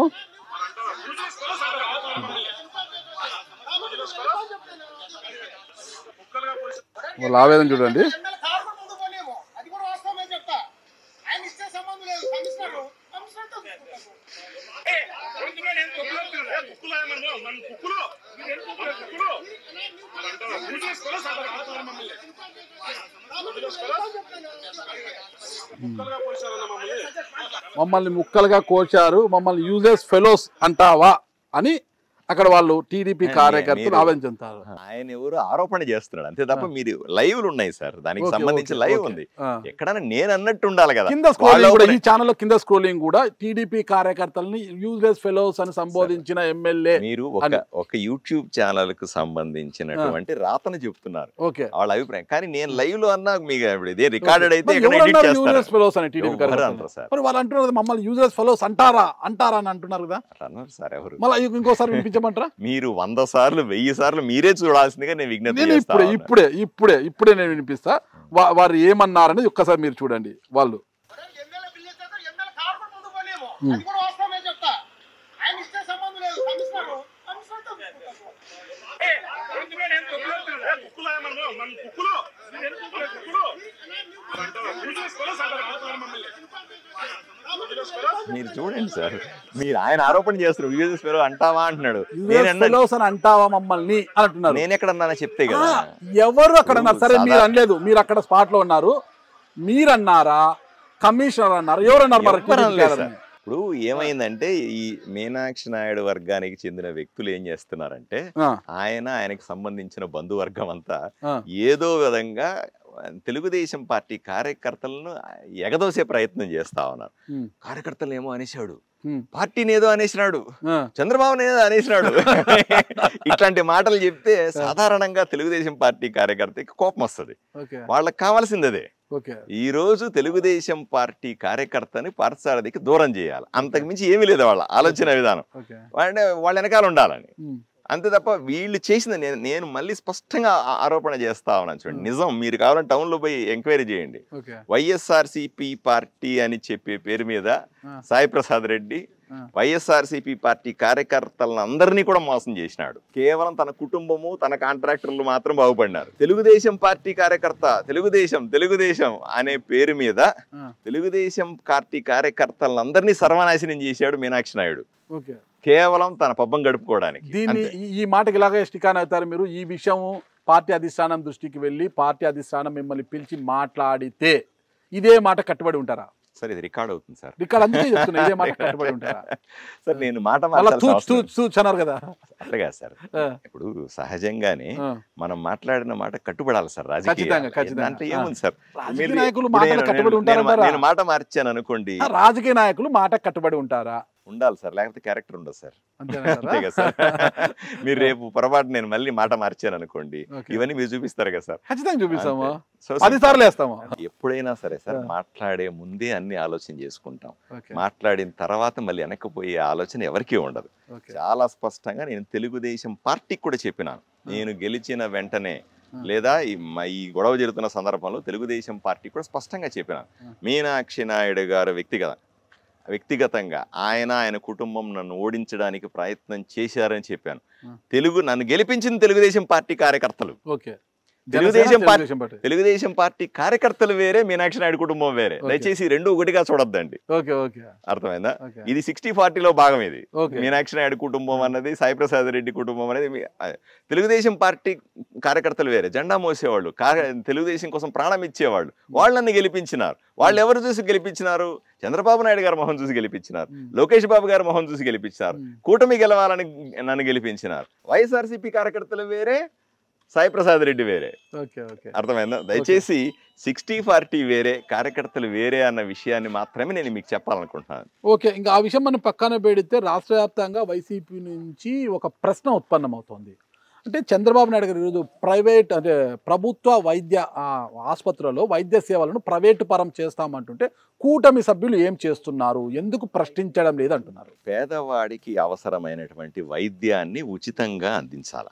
వాళ్ళ ఆవేదన చూడండి ఎమ్మెల్యే కారు కూడా ముందు పోనేమో. అది కూడా వాస్తవమే చెప్తా. ఆయన ఇచ్చే సంబంధం లేదు. కమిషనరు, కమిషనర్తో చూసుకుంటారు. మమ్మల్ని ముక్కలుగా కోచారు మమ్మల్ని యూజెస్ ఫెలోస్ అంటావా అని అక్కడ వాళ్ళు టీడీపీ మీరు- కార్యకర్తలు ఆవేదన చెందుతారు ఆయన ఎవరు ఆరోపణ చేస్తున్నాడు అంతే తప్ప మీరు లైవ్లు ఉన్నాయి సార్ దానికి ఓకే, సంబంధించి ఓకే, లైవ్ ఓకే. ఉంది ఆ. ఎక్కడైనా నేను అన్నట్టు ఉండాలి కదా కింద వాళ్ళ స్క్రోలింగ్ కూడా ఒకరే- ఈ ఛానల్లో కింద స్క్రోలింగ్ కూడా టీడీపీ కార్యకర్తల్ని యూజ్లెస్ ఫెలోస్ అని సంబోధించిన ఎమ్మెల్యే మీరు అని. ఒక ఒక యూట్యూబ్ ఛానల్ కు సంబంధించినటువంటి రాతను చెప్తున్నారు ఓకే వాళ్ళ అభిప్రాయం కానీ నేను లైవ్ లో అన్నా మీకు ఇప్పుడు ఇదే రికార్డెడ్ అయితే ఇక్కడ ఎడిట్ యూజ్లెస్ చేస్తారు ఫెలోస్ అని టీడీపీ ఎవరు కార్యకర్తలు అనరు సార్ మరి వాళ్ళు అంటున్నారు కదా, మమ్మల్ని యూజ్లెస్ ఫెలోస్ అంటారా అంటారా అని అంటున్నారు కదా అట్లా అన్నారు సార్ ఎవరు మళ్ళీ ఇంకోసారి వినిపించమంటారా మీరు వంద సార్లు వెయ్యి సార్లు మీరే చూడాల్సిందిగా నేను విజ్ఞప్తి నేను చేస్తా ఇప్పుడే ఉన్నా. ఇప్పుడే ఇప్పుడే ఇప్పుడే నేను వినిపిస్తా వా- వారు ఏమన్నారనేది ఒక్కసారి మీరు చూడండి వాళ్ళు ఎమ్మెల్యే బిల్లు ఇచ్చేస్తే ఎమ్మెల్యే కారు కూడా ముందుకు పోలేము అది కూడా వాస్తవమే చెప్తా ఆయన ఇచ్చే సంబంధం లేదు కమిషనర్ కమిషనర్ తో మీరు చూడండి సార్ మీరు ఆయన ఆరోపణ చేస్తారు యూజెస్ పేరు అంటావా అంటున్నాడు నేను యూజ్లెస్ అన్నా ఫెలోస్ అని అంటావా మమ్మల్ని అని అంటున్నారు నేను ఎక్కడన్నా చెప్తే కదా ఆ, ఎవరు అక్కడ అన్నారు సరే మీరు అనలేదు మీరు అక్కడ స్పాట్ లో ఉన్నారు మీరు అన్నారా కమిషనర్ అన్నారు ఎవరు అన్నారు మరి ఎవ్వరు అనలేదు టీడీపీ సార్. ఇప్పుడు ఏమైందంటే ఈ మీనాక్షి నాయుడు వర్గానికి చెందిన వ్యక్తులు ఏం చేస్తున్నారంటే ఆ, ఆయన ఆయనకు సంబంధించిన బంధువర్గం అంతా ఆ, ఏదో విధంగా తెలుగుదేశం పార్టీ కార్యకర్తలను ఎగదోసే ప్రయత్నం చేస్తా ఉన్నారు ఉమ్, కార్యకర్తలు ఏమో అనేశాడు ఉమ్, పార్టీని ఏదో అనేసినాడు ఆ, చంద్రబాబు ఏదో అనేసినాడు ఇట్లాంటి మాటలు చెప్తే సాధారణంగా తెలుగుదేశం పార్టీ కార్యకర్తకి కోపం వస్తుంది ఓకే వాళ్ళకి కావాల్సింది అదే ఓకే ఈ రోజు తెలుగుదేశం పార్టీ కార్యకర్తని పార్థసారథికి దూరం చేయాలి అంతకు మించి ఏమీ లేదు వాళ్ళ ఆలోచన విధానం ఓకే వాళ్ళ వాళ్ళ వెనకాల ఉండాలని ఉమ్, అంతే తప్ప వీళ్ళు చేసింది నేను నేను మళ్ళీ స్పష్టంగా ఆ- ఆరోపణ చేస్తా ఉన్నాను చూడండి నిజం మీరు కావాలంటే టౌన్లో పోయి ఎంక్వైరీ చేయండి ఓకే వైఎస్ఆర్సీపీ పార్టీ అని చెప్పే పేరు మీద ఆ. సాయి ప్రసాద్ రెడ్డి ఆ. వైఎస్ఆర్సీపీ పార్టీ కార్యకర్తలను అందరినీ కూడా మోసం చేసినాడు కేవలం తన కుటుంబము తన కాంట్రాక్టర్లు మాత్రం బాగుపడినారు తెలుగుదేశం పార్టీ కార్యకర్త తెలుగుదేశం తెలుగుదేశం అనే పేరు మీద ఆ, తెలుగుదేశం పార్టీ కార్యకర్తలను అందరినీ సర్వనాశనం చేశాడు మీనాక్షి నాయుడు ఓకే కేవలం తన పబ్బం గడుపుకోవడానికి దీన్ని అంతే. ఈ- ఈ మాటకి ఇలాగే స్టికాన్ అవుతారు మీరు ఈ విషయం పార్టీ అధిష్టానం దృష్టికి వెళ్ళి పార్టీ అధిష్టానం మిమ్మల్ని పిలిచి మాట్లాడితే ఇదే మాట కట్టుబడి ఉంటారా సార్ ఇది రికార్డ్ అవుతుంది సార్ ఇక్కడ అందుకే చెప్తున్నా ఇదే మాట కట్టుబడి ఉంటారా సార్ నేను మాట అలా మార్చాల్సిన తూచ్ అవసరం తూచ్ తూచ్ అన్నారు కదా అట్లాగా సార్ ఆ, ఇప్పుడు సహజంగానే ఆ. మనం మాట్లాడిన మాట కట్టుబడాలి సార్ రాజకీయ ఖచ్చితంగా, ఖచ్చితంగా. అంటే ఏముంది సార్ రాజకీయ మీరు- నాయకులు ఇప్పుడు మాటలకు నేను- కట్టుబడి నేను- ఉంటారంటారా? నేను మాట మార్చాను అనుకోండి ఆ, రాజకీయ నాయకులు మాట కట్టుబడి ఉంటారా ఉండాలి సార్ లేకపోతే క్యారెక్టర్ ఉండదు సార్ అంతేనంటారా? అంతే కదా సార్ మీరు రేపు పొరపాటు నేను మళ్ళీ మాట మార్చాను అనుకోండి ఓకే. ఇవన్నీ మీరు చూపిస్తారు కదా సార్ ఖచ్చితంగా చూపిస్తాము అంతే. సో పది సార్లు వేస్తాము ఎప్పుడైనా సరే సార్ ఆ. మాట్లాడే ముందే అన్ని ఆలోచన చేసుకుంటాం ఓకే మాట్లాడిన తర్వాత మళ్ళీ వెనక్కిపోయే ఆలోచన ఎవరికీ ఉండదు ఓకే చాలా స్పష్టంగా నేను తెలుగుదేశం పార్టీకి కూడా చెప్పినాను నేను గెలిచిన వెంటనే ఆ. లేదా ఈ మ- ఈ గొడవ జరుగుతున్న సందర్భంలో తెలుగుదేశం పార్టీ కూడా స్పష్టంగా చెప్పినాను ఆ. మీనాక్షి నాయుడు గారు వ్యక్తిగత వ్యక్తిగతంగా ఆయన ఆయన కుటుంబం నన్ను ఓడించడానికి ప్రయత్నం చేశారని చెప్పాను ఆ. తెలుగు నన్ను గెలిపించిన తెలుగుదేశం పార్టీ కార్యకర్తలు okay Telugu Desam Janasena, party- Telugu Desam party Telugu Desam party కార్యకర్తలు వేరే మీనాక్షి నాయుడు కుటుంబం వేరే ఓకే. దయచేసి ఈ రెండు ఒకటిగా చూడొద్దండి ఓకే ఓకే అర్థమైందా ఓకే ఇది సిక్స్టీ ఫార్టీలో భాగం ఇది ఓకే మీనాక్షి నాయుడు కుటుంబం అన్నది సాయిప్రసాద్ రెడ్డి కుటుంబం అనేది మీ- ఆ, తెలుగుదేశం పార్టీ కార్యకర్తలు వేరే జెండా మోసేవాళ్ళు కా- తెలుగుదేశం కోసం ప్రాణం ఇచ్చేవాళ్ళు వాళ్ళని గెలిపించినారు వాళ్ళు ఎవరు చూసి గెలిపించినారు చంద్రబాబు నాయుడు గారు మొహం చూసి గెలిపించినారు ఉమ్. లోకేష్ బాబు గారు మొహం చూసి గెలిపించినారు ఉమ్. కూటమి గెలవాలని నన్ను గెలిపించినారు వైఎస్ఆర్సీపీ కార్యకర్తలు వేరే సాయిప్రసాద్ రెడ్డి వేరే ఓకే ఓకే అర్థమైందా దయచేసి సిక్స్టీ ఫార్టీ వేరే కార్యకర్తలు వేరే అన్న విషయాన్ని మాత్రమే నేను మీకు చెప్పాలనుకుంటున్నాను ఓకే ఇంకా ఆ విషయం మనం పక్కన పెడితే రాష్ట్ర వ్యాప్తంగా వైసీపీ నుంచి ఒక ప్రశ్న ఉత్పన్నమవుతోంది అంటే చంద్రబాబు నాయుడు గారు ఈరోజు ప్రైవేట్ అంటే ప్రభుత్వ వైద్య ఆ, ఆసుపత్రులలో వైద్య సేవలను ప్రైవేటు పరం చేస్తామంటుంటే కూటమి సభ్యులు ఏం చేస్తున్నారు ఎందుకు ప్రశ్నించడం లేదు అంటున్నారు పేదవాడికి అవసరమైనటువంటి వైద్యాన్ని ఉచితంగా అందించాలి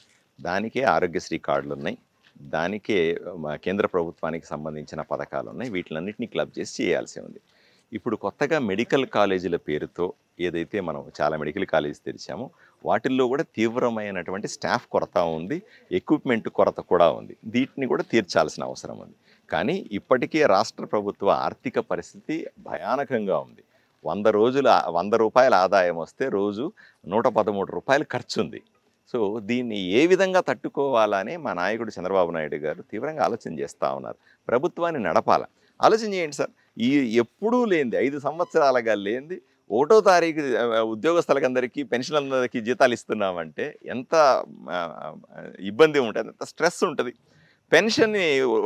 దానికే ఆరోగ్యశ్రీ కార్డులు ఉన్నాయి దానికే మా కేంద్ర ప్రభుత్వానికి సంబంధించిన పథకాలు ఉన్నాయి వీటిలన్నింటినీ క్లబ్ చేసి చేయాల్సి ఉంది ఇప్పుడు కొత్తగా మెడికల్ కాలేజీల పేరుతో ఏదైతే మనం చాలా మెడికల్ కాలేజీ తెరిచామో వాటిల్లో కూడా తీవ్రమైనటువంటి స్టాఫ్ కొరత ఉంది ఎక్విప్మెంట్ కొరత కూడా ఉంది వీటిని కూడా తీర్చాల్సిన అవసరం ఉంది కానీ ఇప్పటికే రాష్ట్ర ప్రభుత్వ ఆర్థిక పరిస్థితి భయానకంగా ఉంది వంద రోజుల వంద రూపాయల ఆదాయం వస్తే రోజు నూట పదమూడు రూపాయలు ఖర్చు ఉంది సో దీన్ని ఏ విధంగా తట్టుకోవాలని మా నాయకుడు చంద్రబాబు నాయుడు గారు తీవ్రంగా ఆలోచన చేస్తూ ఉన్నారు ప్రభుత్వాన్ని నడపాల ఆలోచన చేయండి సార్ ఈ ఎప్పుడూ లేనిది ఐదు సంవత్సరాలుగా లేనిది ఒకటో తారీఖు ఆ, ఉద్యోగస్తులకందరికీ పెన్షన్లందరికీ జీతాలు ఇస్తున్నామంటే ఎంత ఆ, ఇబ్బంది ఉంటుంది ఎంత స్ట్రెస్ ఉంటుంది పెన్షన్ని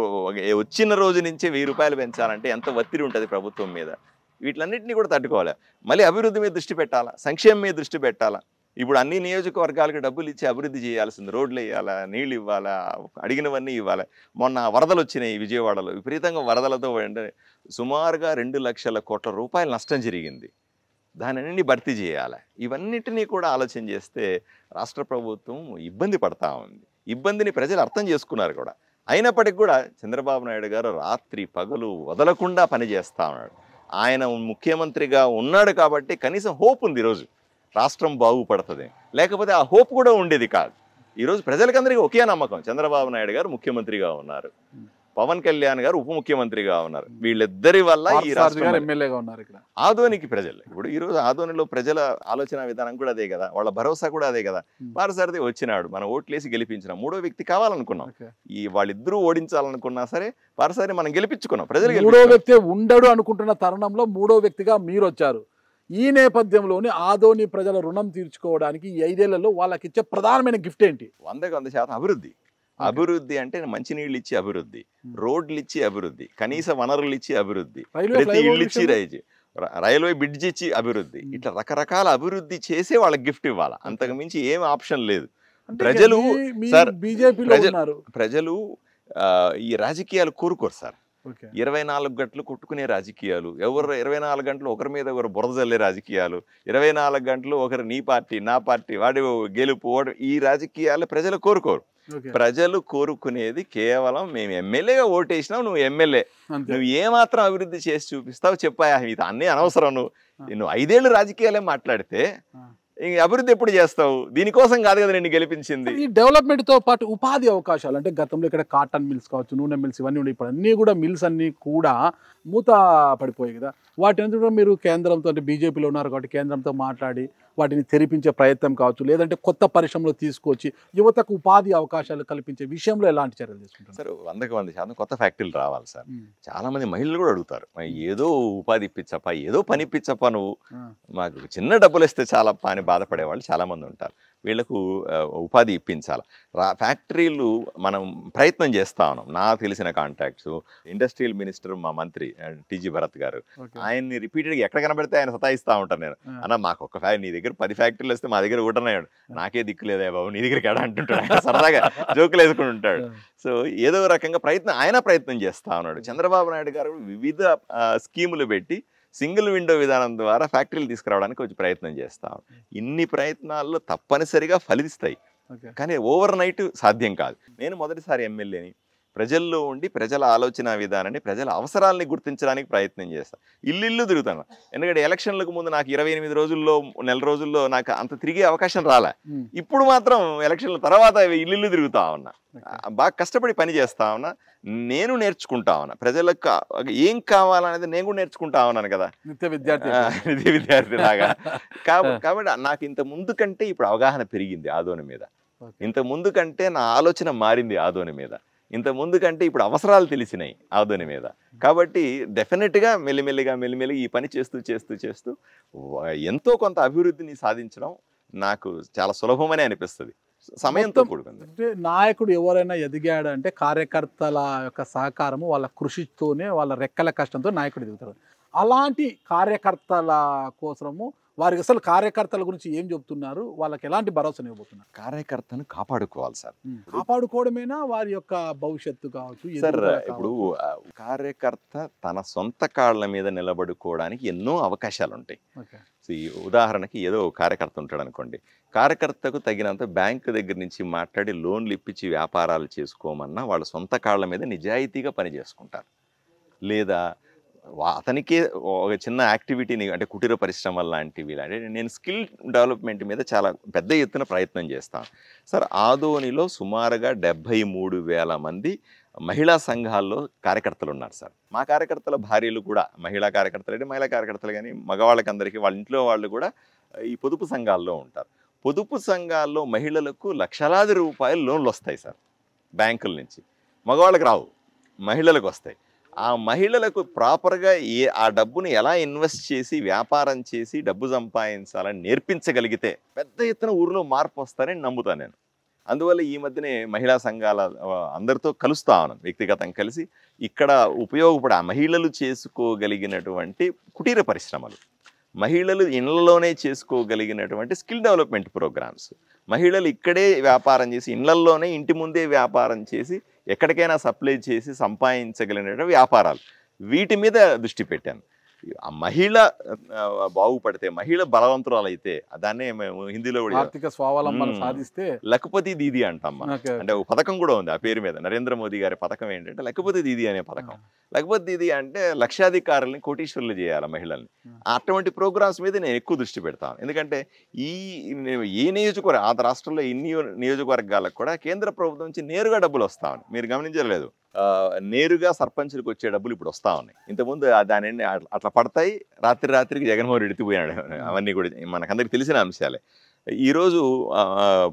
వచ్చిన రోజు నుంచే వెయ్యి రూపాయలు పెంచాలంటే ఎంత ఒత్తిడి ఉంటుంది ప్రభుత్వం మీద వీటిలన్నింటినీ కూడా తట్టుకోవాలి మళ్ళీ అభివృద్ధి మీద దృష్టి పెట్టాలా సంక్షేమం మీద దృష్టి పెట్టాలా ఇప్పుడు అన్ని నియోజకవర్గాలకు డబ్బులు ఇచ్చి అభివృద్ధి చేయాల్సింది రోడ్లు వేయాలా నీళ్ళు ఇవ్వాలా అడిగినవన్నీ ఇవ్వాలి మొన్న వరదలు వచ్చినాయి విజయవాడలో విపరీతంగా వరదలతో వెంటనే సుమారుగా రెండు లక్షల కోట్ల రూపాయల నష్టం జరిగింది దానిని భర్తీ చేయాలి ఇవన్నిటినీ కూడా ఆలోచన చేస్తే రాష్ట్ర ప్రభుత్వం ఇబ్బంది పడతా ఉంది ఇబ్బందిని ప్రజలు అర్థం చేసుకున్నారు కూడా అయినప్పటికీ కూడా చంద్రబాబు నాయుడు గారు రాత్రి పగలు వదలకుండా పనిచేస్తా ఉన్నాడు ఆయన ముఖ్యమంత్రిగా ఉన్నాడు కాబట్టి కనీసం హోప్ ఉంది ఈరోజు రాష్ట్రం బాగుపడుతుంది లేకపోతే ఆ హోప్ కూడా ఉండేది కాదు ఈరోజు ప్రజలకందరికీ ఒకే నమ్మకం చంద్రబాబు నాయుడు గారు ముఖ్యమంత్రిగా ఉన్నారు పవన్ కళ్యాణ్ గారు ఉప ముఖ్యమంత్రిగా ఉన్నారు వీళ్ళిద్దరి వల్ల ఈ పార్థసారథి రాష్ట్రం గారు ఎమ్మెల్యేగా ఉన్నారు ఇక్కడ ఆదోనికి ప్రజలు ఇప్పుడు ఈరోజు ఆదోనిలో ప్రజల ఆలోచన విధానం కూడా అదే కదా వాళ్ళ భరోసా కూడా అదే కదా Hmm. పారసారథి వచ్చినాడు మనం ఓట్లేసి గెలిపించినాం మూడో వ్యక్తి కావాలనుకున్నాం ఓకే. ఈ వాళ్ళిద్దరూ ఓడించాలనుకున్నా సరే పారసారి మనం గెలిపించుకున్నాం ప్రజలు మూడో గెలిపించుకున్నారు. వ్యక్తి ఉండడు అనుకుంటున్న తరుణంలో మూడో వ్యక్తిగా మీరు వచ్చారు ఈ నేపథ్యంలోనే ఆదోని ప్రజల రుణం తీర్చుకోవడానికి ఈ ఐదేళ్లలో వాళ్ళకి ఇచ్చే ప్రధానమైన గిఫ్ట్ ఏంటి వందకు వంద శాతం అభివృద్ధి అభివృద్ధి అంటే మంచినీళ్ళు ఇచ్చి అభివృద్ధి Hmm. రోడ్లు ఇచ్చి అభివృద్ధి కనీస వనరులు ఇచ్చి అభివృద్ధి రైల్వే ప్రతి ఫ్లైఓవర్ ఇళ్ళు ఇచ్చి విషయంలో? రైజు ర- రైల్వే బ్రిడ్జ్ ఇచ్చి అభివృద్ధి Hmm. ఇట్లా రకరకాల అభివృద్ధి చేసే వాళ్ళకి గిఫ్ట్ ఇవ్వాలి అంతకు మించి ఏం ఆప్షన్ లేదు అంటే ప్రజలు, మీ- మీ సార్, బీజేపీలో ప్రజ- ఉన్నారు ప్రజలు ఆ, ఈ రాజకీయాలు కోరుకోరు సార్ ఓకే. ఇరవై నాలుగు గంటలు కొట్టుకునే రాజకీయాలు ఎవరు ఇరవై నాలుగు గంటలు ఒకరి మీద ఒకరు బురద జల్లే రాజకీయాలు ఇరవై నాలుగు గంటలు ఒకరు నీ పార్టీ నా పార్టీ వాడి గెలుపు ఓడి ఈ రాజకీయాలు ప్రజలు కోరుకోరు ఓకే. ప్రజలు కోరుకునేది కేవలం మేము ఎమ్మెల్యేగా ఓటేసినావు నువ్వు ఎమ్మెల్యే అంతే. నువ్వు ఏమాత్రం అభివృద్ధి చేసి చూపిస్తావు చెప్పాయా ఇది అన్నీ అనవసరం నువ్వు నువ్వు ఐదేళ్ళు రాజకీయాలే మాట్లాడితే ఆ. ఇంక అభివృద్ధి ఎప్పుడు చేస్తావు దీనికోసం కాదు కదా నేను గెలిపించింది ఈ డెవలప్మెంట్ తో పాటు ఉపాధి అవకాశాలు అంటే గతంలో ఇక్కడ కాటన్ మిల్స్ కావచ్చు నూనె మిల్స్ ఇవన్నీ ఉన్నాయి ఇప్పుడు అన్ని కూడా మిల్స్ అన్ని కూడా మూత పడిపోయాయి కదా వాటిని కూడా మీరు కేంద్రంతో అంటే బీజేపీలో ఉన్నారు కాబట్టి కేంద్రంతో మాట్లాడి వాటిని తెరిపించే ప్రయత్నం కావచ్చు లేదంటే కొత్త పరిశ్రమలు తీసుకొచ్చి యువతకు ఉపాధి అవకాశాలు కల్పించే విషయంలో ఎలాంటి చర్యలు తీసుకుంటారు సార్ వందకి వంద శాతం కొత్త ఫ్యాక్టరీలు రావాలి సార్ ఉమ్. చాలా మంది మహిళలు కూడా అడుగుతారు మరి ఏదో ఉపాధి ఇప్పించప్ప ఏదో పని ఇప్పించప్ప నువ్వు ఆ. మాకు చిన్న డబ్బులు ఇస్తే చాలా అని బాధపడే వాళ్ళు చాలా మంది ఉంటారు వీళ్ళకు ఆ, ఉపాధి ఇప్పించాలి రా ఫ్యాక్టరీలు మనం ప్రయత్నం చేస్తా ఉన్నాం నాకు తెలిసిన కాంటాక్ట్స్ ఇండస్ట్రియల్ మినిస్టర్ మా మంత్రి టీజీ భరత్ గారు ఓకే. ఆయన్ని రిపీటెడ్గా ఎక్కడ కనబడితే ఆయన సతాయిస్తా ఉంటాను నేను ఆ. అన్న మాకు ఒక ఫ్యా నీ దగ్గర పది ఫ్యాక్టరీలు వస్తే మా దగ్గర ఒకటన్నాడు నాకే దిక్కు లేదే బాబు నీ దగ్గరికి ఎడ అంటుంటాడు ఆయన సరదాగా జోకులు వేసుకుని ఉంటాడు సో ఏదో రకంగా ప్రయత్నం ఆయన ప్రయత్నం చేస్తా ఉన్నాడు చంద్రబాబు నాయుడు గారు వివిధ ఆ, స్కీములు పెట్టి సింగిల్ విండో విధానం ద్వారా ఫ్యాక్టరీలు తీసుకురావడానికి కొంచెం ప్రయత్నం చేస్తా ఉన్నాడు ఇన్ని ప్రయత్నాల్లో తప్పనిసరిగా ఫలిస్తాయి ఓకే. కానీ ఓవర్ నైట్ సాధ్యం కాదు నేను మొదటిసారి ఎమ్మెల్యేని ప్రజల్లో ఉండి ప్రజల ఆలోచన విధానాన్ని ప్రజల అవసరాలని గుర్తించడానికి ప్రయత్నం చేస్తాను ఇల్లు ఇల్లు తిరుగుతాను ఎందుకంటే ఎలక్షన్లకు ముందు నాకు ఇరవై ఎనిమిది రోజుల్లో నెల రోజుల్లో నాకు అంత తిరిగే అవకాశం రాలే ఉమ్. ఇప్పుడు మాత్రం ఎలక్షన్ల తర్వాత ఇల్లు ఇల్లు తిరుగుతా ఉన్నా ఓకే. ఆ, బాగా కష్టపడి పని చేస్తా ఉన్నా నేను నేర్చుకుంటా ఉన్నా ప్రజలకు కా- ఏం కావాలనేది నేను కూడా నేర్చుకుంటా ఉన్నాను కదా నిత్య విద్యార్థి ఆ, ఇది విద్యార్థి లాగా కాబ- కాబట్టి నాకు ఇంత ముందు కంటే ఇప్పుడు అవగాహన పెరిగింది ఆదోని మీద ఓకే. ఇంత ముందు కంటే నా ఆలోచన మారింది ఆదోని మీద ఇంత ముందు కంటే ఇప్పుడు అవసరాలు తెలిసినాయి ఆదోని మీద కాబట్టి డెఫినెట్గా మెల్లిమెల్లిగా మెల్లిమెల్లిగా ఈ పని చేస్తూ చేస్తూ చేస్తూ వ- ఎంతో కొంత అభివృద్ధిని సాధించడం నాకు చాలా సులభమని అనిపిస్తుంది సమయంతో మొత్తం- కూడుకుంది అంటే నాయకుడు ఎవరైనా ఎదిగాడు అంటే కార్యకర్తల యొక్క సహకారము వాళ్ళ కృషితోనే వాళ్ళ రెక్కల కష్టంతో నాయకుడు ఎదుగుతారు అలాంటి కార్యకర్తల కోసము వారికి అసలు కార్యకర్తల గురించి ఏం చెప్తున్నారు వాళ్ళకి ఎలాంటి భరోసా ఇవ్వబోతున్నారు కార్యకర్తను కాపాడుకోవాలి సార్ కాపాడుకోవడమేనా వారి యొక్క భవిష్యత్తు కావచ్చు సార్ ఎదుగుదల ఇప్పుడు కావచ్చు. ఆ, కార్యకర్త తన సొంత కాళ్ళ మీద నిలబడుకోవడానికి ఎన్నో అవకాశాలు ఉంటాయి ఓకే. సో ఈ ఉదాహరణకి ఏదో ఒక కార్యకర్త ఉంటాడు అనుకోండి కార్యకర్తకు తగినంత బ్యాంకు దగ్గర నుంచి మాట్లాడి లోన్లు ఇప్పించి వ్యాపారాలు చేసుకోమన్నా వాళ్ళ సొంత కాళ్ళ మీద నిజాయితీగా పని చేసుకుంటారు లేదా వా- అతనికే ఒక చిన్న యాక్టివిటీని అంటే కుటీర పరిశ్రమలు లాంటివి అంటే నేను స్కిల్ డెవలప్మెంట్ మీద చాలా పెద్ద ఎత్తున ప్రయత్నం చేస్తాను సార్ ఆదోనిలో సుమారుగా డెబ్భై మూడు వేల మంది మహిళా సంఘాల్లో కార్యకర్తలు ఉన్నారు సార్ మా కార్యకర్తల భార్యలు కూడా మహిళా కార్యకర్తలు అంటే మహిళా కార్యకర్తలు కానీ మగవాళ్ళకి అందరికీ వాళ్ళ ఇంట్లో వాళ్ళు కూడా ఈ పొదుపు సంఘాల్లో ఉంటారు పొదుపు సంఘాల్లో మహిళలకు లక్షలాది రూపాయలు లోన్లు వస్తాయి సార్ బ్యాంకుల నుంచి మగవాళ్ళకి రావు మహిళలకు వస్తాయి ఆ మహిళలకు ప్రాపర్గా ఏ ఆ డబ్బుని ఎలా ఇన్వెస్ట్ చేసి వ్యాపారం చేసి డబ్బు సంపాదించాలని నేర్పించగలిగితే పెద్ద ఎత్తున ఊరిలో మార్పు వస్తారని నమ్ముతాను నేను అందువల్ల ఈ మధ్యనే మహిళా సంఘాల ఆ, అందరితో కలుస్తా ఉన్నాను వ్యక్తిగతంగా కలిసి ఇక్కడ ఉపయోగపడే ఆ మహిళలు చేసుకోగలిగినటువంటి కుటీర పరిశ్రమలు మహిళలు ఇళ్లలోనే చేసుకోగలిగినటువంటి స్కిల్ డెవలప్మెంట్ ప్రోగ్రామ్స్ మహిళలు ఇక్కడే వ్యాపారం చేసి ఇళ్లల్లోనే ఇంటి ముందే వ్యాపారం చేసి ఎక్కడికైనా సప్లై చేసి సంపాదించగలిగినటువంటి వ్యాపారాలు వీటి మీద దృష్టి పెట్టాను ఆ మహిళ ఆ, బాగుపడితే మహిళ బలవంతురాలైతే దాన్నే మేము హిందీలో కూడా ఆర్థిక స్వావలంబన మ్మ్. సాధిస్తే లఖపతి దీది అంటాం మనం. ఓకే. అంటే ఒక పథకం కూడా ఉంది ఆ పేరు మీద నరేంద్ర మోదీ గారి పథకం ఏంటంటే లఖపతి దీది అనే పథకం లఖపతి దీది అంటే లక్షాధికారుల్ని కోటీశ్వరులు చేయాలి మహిళల్ని Hmm. అటువంటి ప్రోగ్రామ్స్ మీద నేను ఎక్కువ దృష్టి పెడతాను ఎందుకంటే ఈ నేను ఏ నియోజకవర్గ ఆ రాష్ట్రంలో ఎన్ని నియోజకవర్గాలకు కూడా కేంద్ర ప్రభుత్వం నుంచి నేరుగా డబ్బులు వస్తా ఉన్నాయి మీరు గమనించలేదు ఆ, నేరుగా సర్పంచులకు వచ్చే డబ్బులు ఇప్పుడు వస్తా ఉన్నాయి ఇంతకుముందు ఆ దాని ఎన్ని అట్లా- అట్లా పడతాయి రాత్రి రాత్రికి జగన్మోహన్ రెడ్డి ఎత్తిపోయాడు అవన్నీ కూడా మనకందరికి తెలిసిన అంశాలే ఈరోజు ఆ,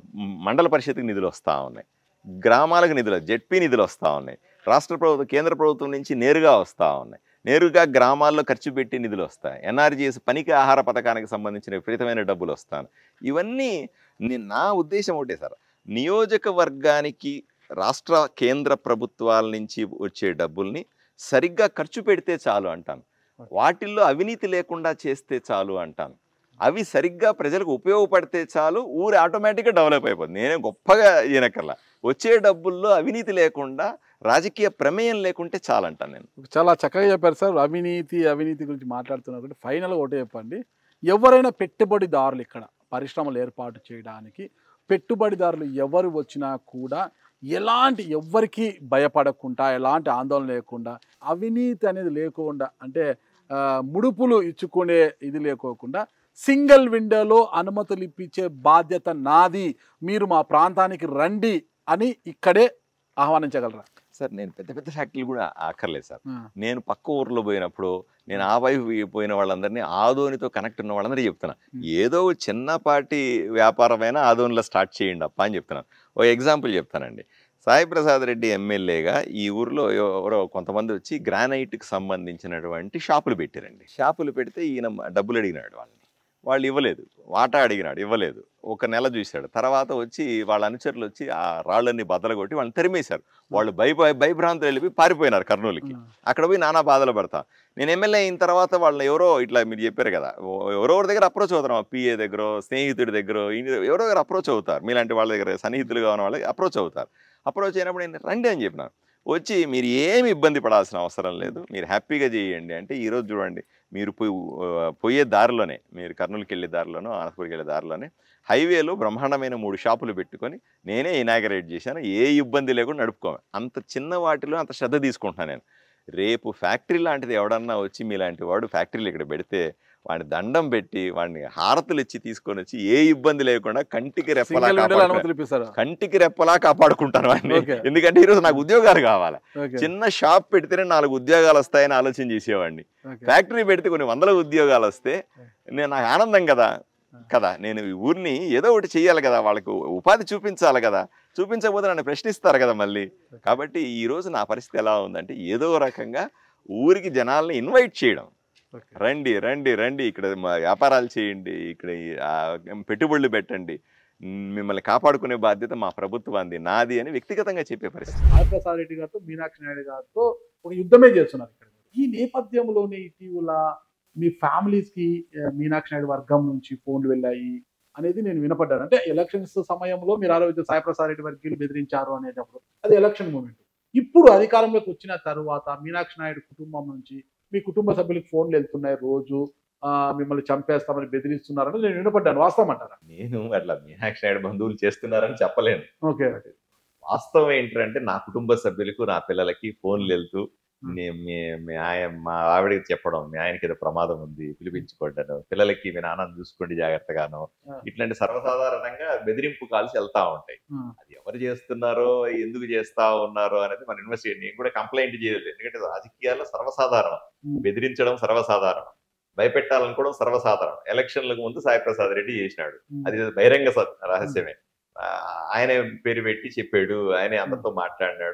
మండల పరిషత్కి నిధులు వస్తూ ఉన్నాయి గ్రామాలకు నిధులు జెడ్పీ నిధులు వస్తూ ఉన్నాయి రాష్ట్ర ప్రభుత్వం కేంద్ర ప్రభుత్వం నుంచి నేరుగా వస్తూ ఉన్నాయి నేరుగా గ్రామాల్లో ఖర్చు పెట్టి నిధులు వస్తాయి ఎన్ఆర్జీఎస్ పనికి ఆహార పథకానికి సంబంధించిన విపరీతమైన డబ్బులు వస్తాను ఇవన్నీ నే- నా ఉద్దేశం ఒకటే సార్ నియోజకవర్గానికి రాష్ట్ర కేంద్ర ప్రభుత్వాల నుంచి వచ్చే డబ్బుల్ని సరిగ్గా ఖర్చు పెడితే చాలు అంటాను వాటిల్లో అవినీతి లేకుండా చేస్తే చాలు అంటాను అవి సరిగ్గా ప్రజలకు ఉపయోగపడితే చాలు ఊరు ఆటోమేటిక్గా డెవలప్ అయిపోతుంది నేనే గొప్పగా ఈయనకల్లా వచ్చే డబ్బుల్లో అవినీతి లేకుండా రాజకీయ ప్రమేయం లేకుంటే చాలంటాను నేను చాలా చక్కగా చెప్పారు సార్ అవినీతి అవినీతి గురించి మాట్లాడుతున్నారు కాబట్టి ఫైనల్గా ఒకటే చెప్పండి ఎవరైనా పెట్టుబడిదారులు ఇక్కడ పరిశ్రమలు ఏర్పాటు చేయడానికి పెట్టుబడిదారులు ఎవరు వచ్చినా కూడా ఎలాంటి ఎవ్వరికి భయపడకుండా ఎలాంటి ఆందోళన లేకుండా అవినీతి అనేది లేకుండా అంటే ఆ, ముడుపులు ఇచ్చుకునే ఇది లేకోకుండా సింగిల్ విండోలో అనుమతులు ఇప్పించే బాధ్యత నాది మీరు మా ప్రాంతానికి రండి అని ఇక్కడే ఆహ్వానించగలరా సార్ నేను పెద్ద పెద్ద ఫ్యాక్టరీలు కూడా అక్కర్లేదు సార్ ఆ, నేను పక్క ఊర్లో పోయినప్పుడు నేను ఆ వైపు పోయిన వాళ్ళందరినీ ఆదోనితో కనెక్ట్ ఉన్న వాళ్ళందరూ చెప్తున్నా Hmm. ఏదో ఒక చిన్నపాటి వ్యాపారమైనా ఆదోనిలో స్టార్ట్ చేయండి అప్ప అని చెప్తున్నాను ఓ ఎగ్జాంపుల్ చెప్తానండి సాయి ప్రసాద్ రెడ్డి ఎమ్మెల్యేగా ఈ ఊర్లో ఎవరో కొంతమంది వచ్చి గ్రానైట్కి సంబంధించినటువంటి షాపులు పెట్టారండి షాపులు పెడితే ఈయన డబ్బులు అడిగినాడు వాళ్ళని వాళ్ళు ఇవ్వలేదు వాటా అడిగినాడు ఇవ్వలేదు ఒక నెల చూశాడు తర్వాత వచ్చి వాళ్ళ అనుచరులు వచ్చి ఆ రాళ్ళన్ని బద్దలు కొట్టి వాళ్ళని తరిమేశారు వాళ్ళు భయ భయభ్రాంతులు వెళ్ళిపోయి పారిపోయినారు కర్నూలుకి ఆ. అక్కడ పోయి నానా బాధలు పడతా నేను ఎమ్మెల్యే అయిన తర్వాత వాళ్ళని ఎవరో ఇట్లా మీరు చెప్పారు కదా ఓ- ఎవరో ఒకరి దగ్గర అప్రోచ్ అవుతారు పిఏ దగ్గర స్నేహితుడి దగ్గర ఇన్ని- ఎవరో దగ్గర అప్రోచ్ అవుతారు మీలాంటి వాళ్ళ దగ్గర సన్నిహితులుగా ఉన్న వాళ్ళకి అప్రోచ్ అవుతారు అప్రోచ్ అయినప్పుడు నేను రండి అని చెప్పినాను వచ్చి మీరు ఏమి ఇబ్బంది పడాల్సిన అవసరం లేదు మీరు హ్యాపీగా చేయండి అంటే ఈరోజు చూడండి మీరు పోయి ఆ, పోయే దారిలోనే మీరు కర్నూలుకి వెళ్ళే దారిలోనో అనంతపూర్కి వెళ్ళే దారిలోనే హైవేలో బ్రహ్మాండమైన మూడు షాపులు పెట్టుకొని నేనే ఇనాగరేట్ చేశాను ఏ ఇబ్బంది లేకుండా నడుపుకోను అంత చిన్న వాటిలో అంత శ్రద్ధ తీసుకుంటున్నాను నేను రేపు ఫ్యాక్టరీ లాంటిది ఎవడన్నా వచ్చి మీలాంటి వాడు ఫ్యాక్టరీలు ఇక్కడ పెడితే వాడిని దండం పెట్టి వాడిని హారతులు ఇచ్చి తీసుకొని వచ్చి ఏ ఇబ్బంది లేకుండా కంటికి రెప్పలా సింగిల్ విండోలో కాపాడుకుంటాను. అనుమతులు ఇప్పిస్తారు కంటికి రెప్పలా కాపాడుకుంటాను వాడిని Okay. ఎందుకంటే ఈరోజు నాకు ఉద్యోగాలు కావాలి ఓకే చిన్న షాప్ పెడితేనే నాలుగు ఉద్యోగాలు వస్తాయని ఆలోచన చేసేవాడిని ఓకే ఫ్యాక్టరీ పెడితే కొన్ని వందల ఉద్యోగాలు వస్తే నేను నాకు ఆనందం కదా కదా నేను ఈ ఊరిని ఏదో ఒకటి చేయాలి కదా వాళ్ళకు ఉపాధి చూపించాలి కదా చూపించకపోతే నన్ను ప్రశ్నిస్తారు కదా మళ్ళీ కాబట్టి ఈ రోజు నా పరిస్థితి ఎలా ఉందంటే ఏదో రకంగా ఊరికి జనాల్ని ఇన్వైట్ చేయడం ఓకే రండి రండి రండి ఇక్కడ మా వ్యాపారాలు చేయండి ఇక్కడ ఈ, ఆ, పెట్టుబడులు పెట్టండి మ్, మిమ్మల్ని కాపాడుకునే బాధ్యత మా ప్రభుత్వాన్ని నాది అని వ్యక్తిగతంగా చెప్పే పరిస్థితి ఆర్ప్రసాద్ రెడ్డి గారితో మీనాక్షి నాయుడు గారితో ఒక యుద్ధమే చేస్తున్నారు ఇక్కడ ఈ నేపథ్యంలోనే ఇటీవల మీ ఫ్యామిలీస్ కి ఆ, మీనాక్షి నాయుడు వర్గం నుంచి ఫోన్లు వెళ్ళాయి అనేది నేను వినపడ్డాను అంటే ఎలక్షన్స్ సమయంలో మీరు ఆలోచించే సాయిప్రసాద్ రెడ్డి వర్గీయులు బెదిరించారు అనేటప్పుడు అది ఎలక్షన్ మూమెంట్ ఇప్పుడు అధికారంలోకి వచ్చిన తరువాత మీనాక్షి నాయుడు కుటుంబం నుంచి మీ కుటుంబ సభ్యులకు ఫోన్లు వెళ్తున్నాయి రోజు ఆ, మిమ్మల్ని చంపేస్తామని బెదిరిస్తున్నారని నేను వినపడ్డాను వాస్తవం అంటారా నేను అట్లా మీనాక్షి నాయుడు బంధువులు చేస్తున్నారని చెప్పలేను ఓకే వాస్తవం ఏంటంటే నా కుటుంబ సభ్యులకు నా పిల్లలకి ఫోన్లు వెళ్తూ Hmm. నే- మీ మీ ఆయన మా ఆవిడకి చెప్పడం మీ ఆయనకి ఏదో ప్రమాదం ఉంది పిలిపించుకోవడం పిల్లలకి మీ నాన్నని చూసుకోండి జాగ్రత్తగాను Ah. ఇట్లాంటి సర్వసాధారణంగా బెదిరింపు కాల్సి వెళ్తా ఉంటాయి Hmm. అది ఎవరు చేస్తున్నారో ఎందుకు చేస్తా ఉన్నారో అనేది మన ఇన్వెస్టిగేట్ నేను కూడా కంప్లైంట్ చేయలేదు ఎందుకంటే రాజకీయాల్లో సర్వసాధారణం Hmm. బెదిరించడం సర్వసాధారణం భయపెట్టాలనుకోవడం సర్వసాధారణం ఎలక్షన్లకు ముందు సాయి ప్రసాద్ రెడ్డి చేసినాడు అది బహిరంగ సత్- రహస్యమే ఆ, ఆయనే పేరు పెట్టి చెప్పాడు ఆయనే అందరితో మాట్లాడినాడు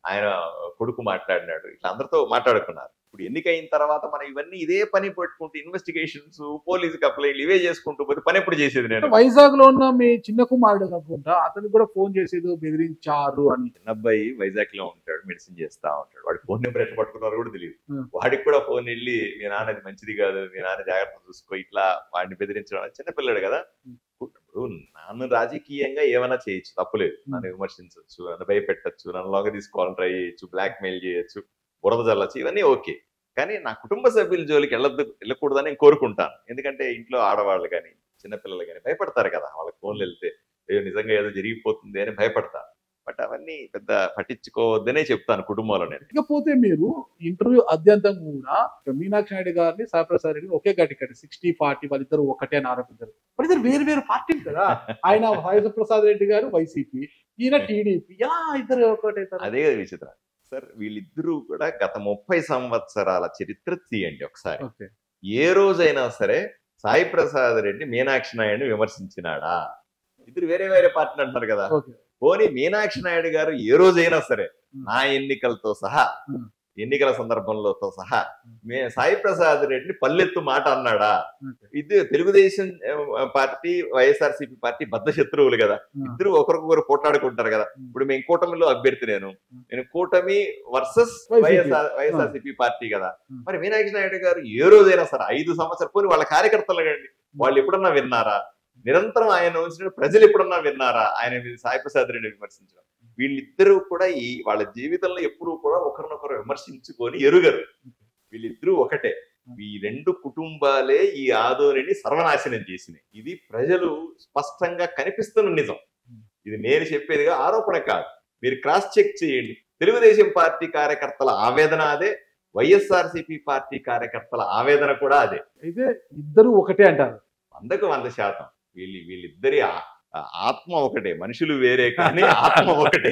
ఆయన కొడుకు మాట్లాడినాడు ఇట్లా అందరితో మాట్లాడుకున్నారు ఇప్పుడు ఎన్నికైన తర్వాత మనం ఇవన్నీ ఇదే పని పెట్టుకుంటూ ఇన్వెస్టిగేషన్స్ పోలీస్ కంప్లైంట్లు ఇవే చేసుకుంటూ పోతే పని ఎప్పుడు చేసేది నేను వైజాగ్ లో ఉన్న మీ చిన్న కుమారుడు అనుకుంటా అతనికి కూడా ఫోన్ చేసేది బెదిరించారు అని చిన్న అబ్బాయి వైజాగ్ లో ఉంటాడు మెడిసిన్ చేస్తా ఉంటాడు వాడి ఫోన్ నెంబర్ ఎట్లా పట్టుకున్నారో కూడా తెలియదు Hmm. వాడికి కూడా ఫోన్ వెళ్ళి మీ నాన్నది మంచిది కాదు మీ నాన్న జాగ్రత్త చూసుకో ఇట్లా వాడిని బెదిరించడం చిన్న పిల్లడు కదా Hmm. ఇప్పుడు నన్ను రాజకీయంగా ఏమైనా చేయొచ్చు తప్పులేదు నన్ను విమర్శించవచ్చు నన్ను భయపెట్టచ్చు నన్ను లొంగ తీసుకోవాలని ట్రై చేయొచ్చు బ్లాక్ మెయిల్ చేయొచ్చు బురద చల్లచ్చు ఇవన్నీ ఓకే కానీ నా కుటుంబ సభ్యుల జోలికి వెళ్ళద్దు వెళ్ళకూడదని నేను కోరుకుంటాను ఎందుకంటే ఇంట్లో ఆడవాళ్ళు కానీ చిన్నపిల్లలు కానీ భయపడతారు కదా వాళ్ళకి ఫోన్లు వెళ్తే అయ్యో నిజంగా ఏదో జరిగిపోతుంది అని భయపడతారు బట్ అవన్నీ పెద్ద పట్టించుకోవద్దనే చెప్తాను కుటుంబంలో నేను ఇకపోతే మీరు ఇంటర్వ్యూ అత్యంతం కూడా మీనాక్షి నాయుడు గారిని సాయిప్రసాద్ రెడ్డిని ఒకే గట్టి కట్టి సిక్స్టీ ఫార్టీ వాళ్ళిద్దరు ఒకటే అని ఆరోపించారు వాళ్ళిద్దరు వేరు వేరు పార్టీలు కదా ఆయన సాయిప్రసాద్ రెడ్డి గారు వైసీపీ ఈయన టీడీపీ ఎలా ఇద్దరు ఒకటైతారు అదే కదా విచిత్రం సార్ వీళ్ళిద్దరూ కూడా గత ముప్పై సంవత్సరాల చరిత్ర తీయండి ఒకసారి ఓకే ఏ రోజైనా సరే సాయి ప్రసాద్ రెడ్డి మీనాక్షి నాయుడిని విమర్శించినాడా ఇద్దరు వేరే వేరే పార్టీలు అంటున్నారు కదా ఓకే పోనీ మీనాక్షి నాయుడు గారు ఏ రోజైనా సరే Hmm. నా ఎన్నికలతో సహా Hmm. ఎన్నికల సందర్భంలో సహా మే సాయి ప్రసాద్ రెడ్డిని పల్లెత్తు మాట అన్నాడా ఓకే. ఇది తెలుగుదేశం ఆ, పార్టీ వైఎస్ఆర్సీపీ పార్టీ బద్ద శత్రువులు కదా ఇద్దరు ఒకరికొకరు పోట్లాడుకుంటారు కదా Hmm. ఇప్పుడు మేము కూటమిలో అభ్యర్థి నేను నేను కూటమి versus YCP. YSR YSRCP party కదా Hmm. మరి మీనాక్షి నాయుడు గారు ఏ రోజైనా సరే ఐదు సంవత్సరాలు పోనీ వాళ్ళ కార్యకర్తలు అడగండి వాళ్ళు ఎప్పుడన్నా విన్నారా నిరంతరం ఆయన ఉంచిన ప్రజలు ఎప్పుడన్నా విన్నారా ఆయన మీద సాయి ప్రసాద్ రెడ్డి విమర్శించడం వీళ్ళిద్దరూ కూడా ఈ వాళ్ళ జీవితంలో ఎప్పుడూ కూడా ఒకరినొకరు విమర్శించుకొని ఎరుగరు వీళ్ళిద్దరూ ఒకటే ఈ రెండు కుటుంబాలే ఈ ఆదోనిని సర్వనాశనం చేసినాయి ఇది ప్రజలు స్పష్టంగా కనిపిస్తున్న నిజం ఇది నేను చెప్పేదిగా ఆరోపణ కాదు మీరు క్రాస్ చెక్ చేయండి తెలుగుదేశం పార్టీ కార్యకర్తల ఆవేదన అదే వైఎస్ఆర్సీపీ పార్టీ కార్యకర్తల ఆవేదన కూడా అదే అయితే ఇద్దరు ఒకటే అంటారు వందకు వంద శాతం వీళ్ళు వీళ్ళిద్దరి ఆ- ఆ ఆత్మ ఒకటే మనుషులు వేరే కానీ ఆత్మ ఒకటే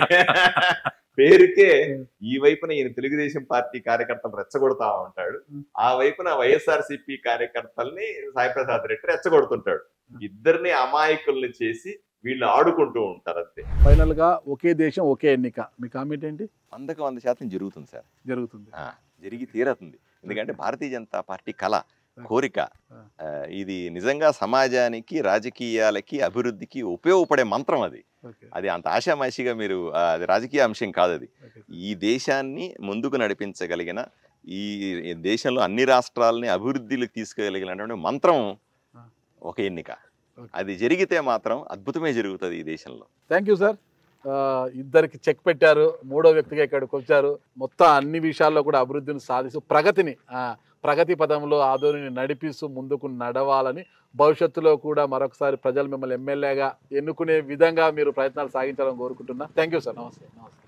పేరుకే ఈ వైపున ఈయన తెలుగుదేశం పార్టీ కార్యకర్తలు రెచ్చగొడతా ఉంటాడు ఆ వైపున వైఎస్ఆర్సీపీ కార్యకర్తల్ని సాయిప్రసాద్ రెడ్డి రెచ్చగొడుతుంటాడు ఇద్దరిని అమాయకుల్ని చేసి వీళ్ళు ఆడుకుంటూ ఉంటారు అంతే ఫైనల్ గా ఒకే దేశం ఒకే ఎన్నిక మీ కామెంట్ ఏంటి వందకు వంద శాతం జరుగుతుంది సార్ జరుగుతుంది ఆ, జరిగి తీరతుంది ఎందుకంటే భారతీయ జనతా పార్టీ కళ కోరిక ఆ, ఇది నిజంగా సమాజానికి రాజకీయాలకి అభివృద్ధికి ఉపయోగపడే మంత్రం అది ఓకే అది అంత ఆషామాషిగా మీరు ఆ, అది రాజకీయ అంశం కాదు అది ఓకే ఈ దేశాన్ని ముందుకు నడిపించగలిగిన ఈ ఈ దేశంలో అన్ని రాష్ట్రాలని అభివృద్ధిలోకి తీసుకెళ్ళగలిగినటువంటి మంత్రం ఒక ఎన్నిక Okay. అది జరిగితే మాత్రం అద్భుతమే జరుగుతుంది ఈ దేశంలో థ్యాంక్ యూ సార్ ఇద్దరికి చెక్ పెట్టారు మూడో వ్యక్తిగా ఇక్కడికి వచ్చారు మొత్తం అన్ని విషయాల్లో కూడా అభివృద్ధిని సాధిస్తూ ప్రగతిని ఆ, ప్రగతి పదంలో ఆదోనిని నడిపిస్తూ ముందుకు నడవాలని భవిష్యత్తులో కూడా మరొకసారి ప్రజలు మిమ్మల్ని ఎమ్మెల్యేగా ఎన్నుకునే విధంగా మీరు ప్రయత్నాలు సాగించాలని కోరుకుంటున్నా థ్యాంక్ యూ సార్ నమస్తే నమస్తే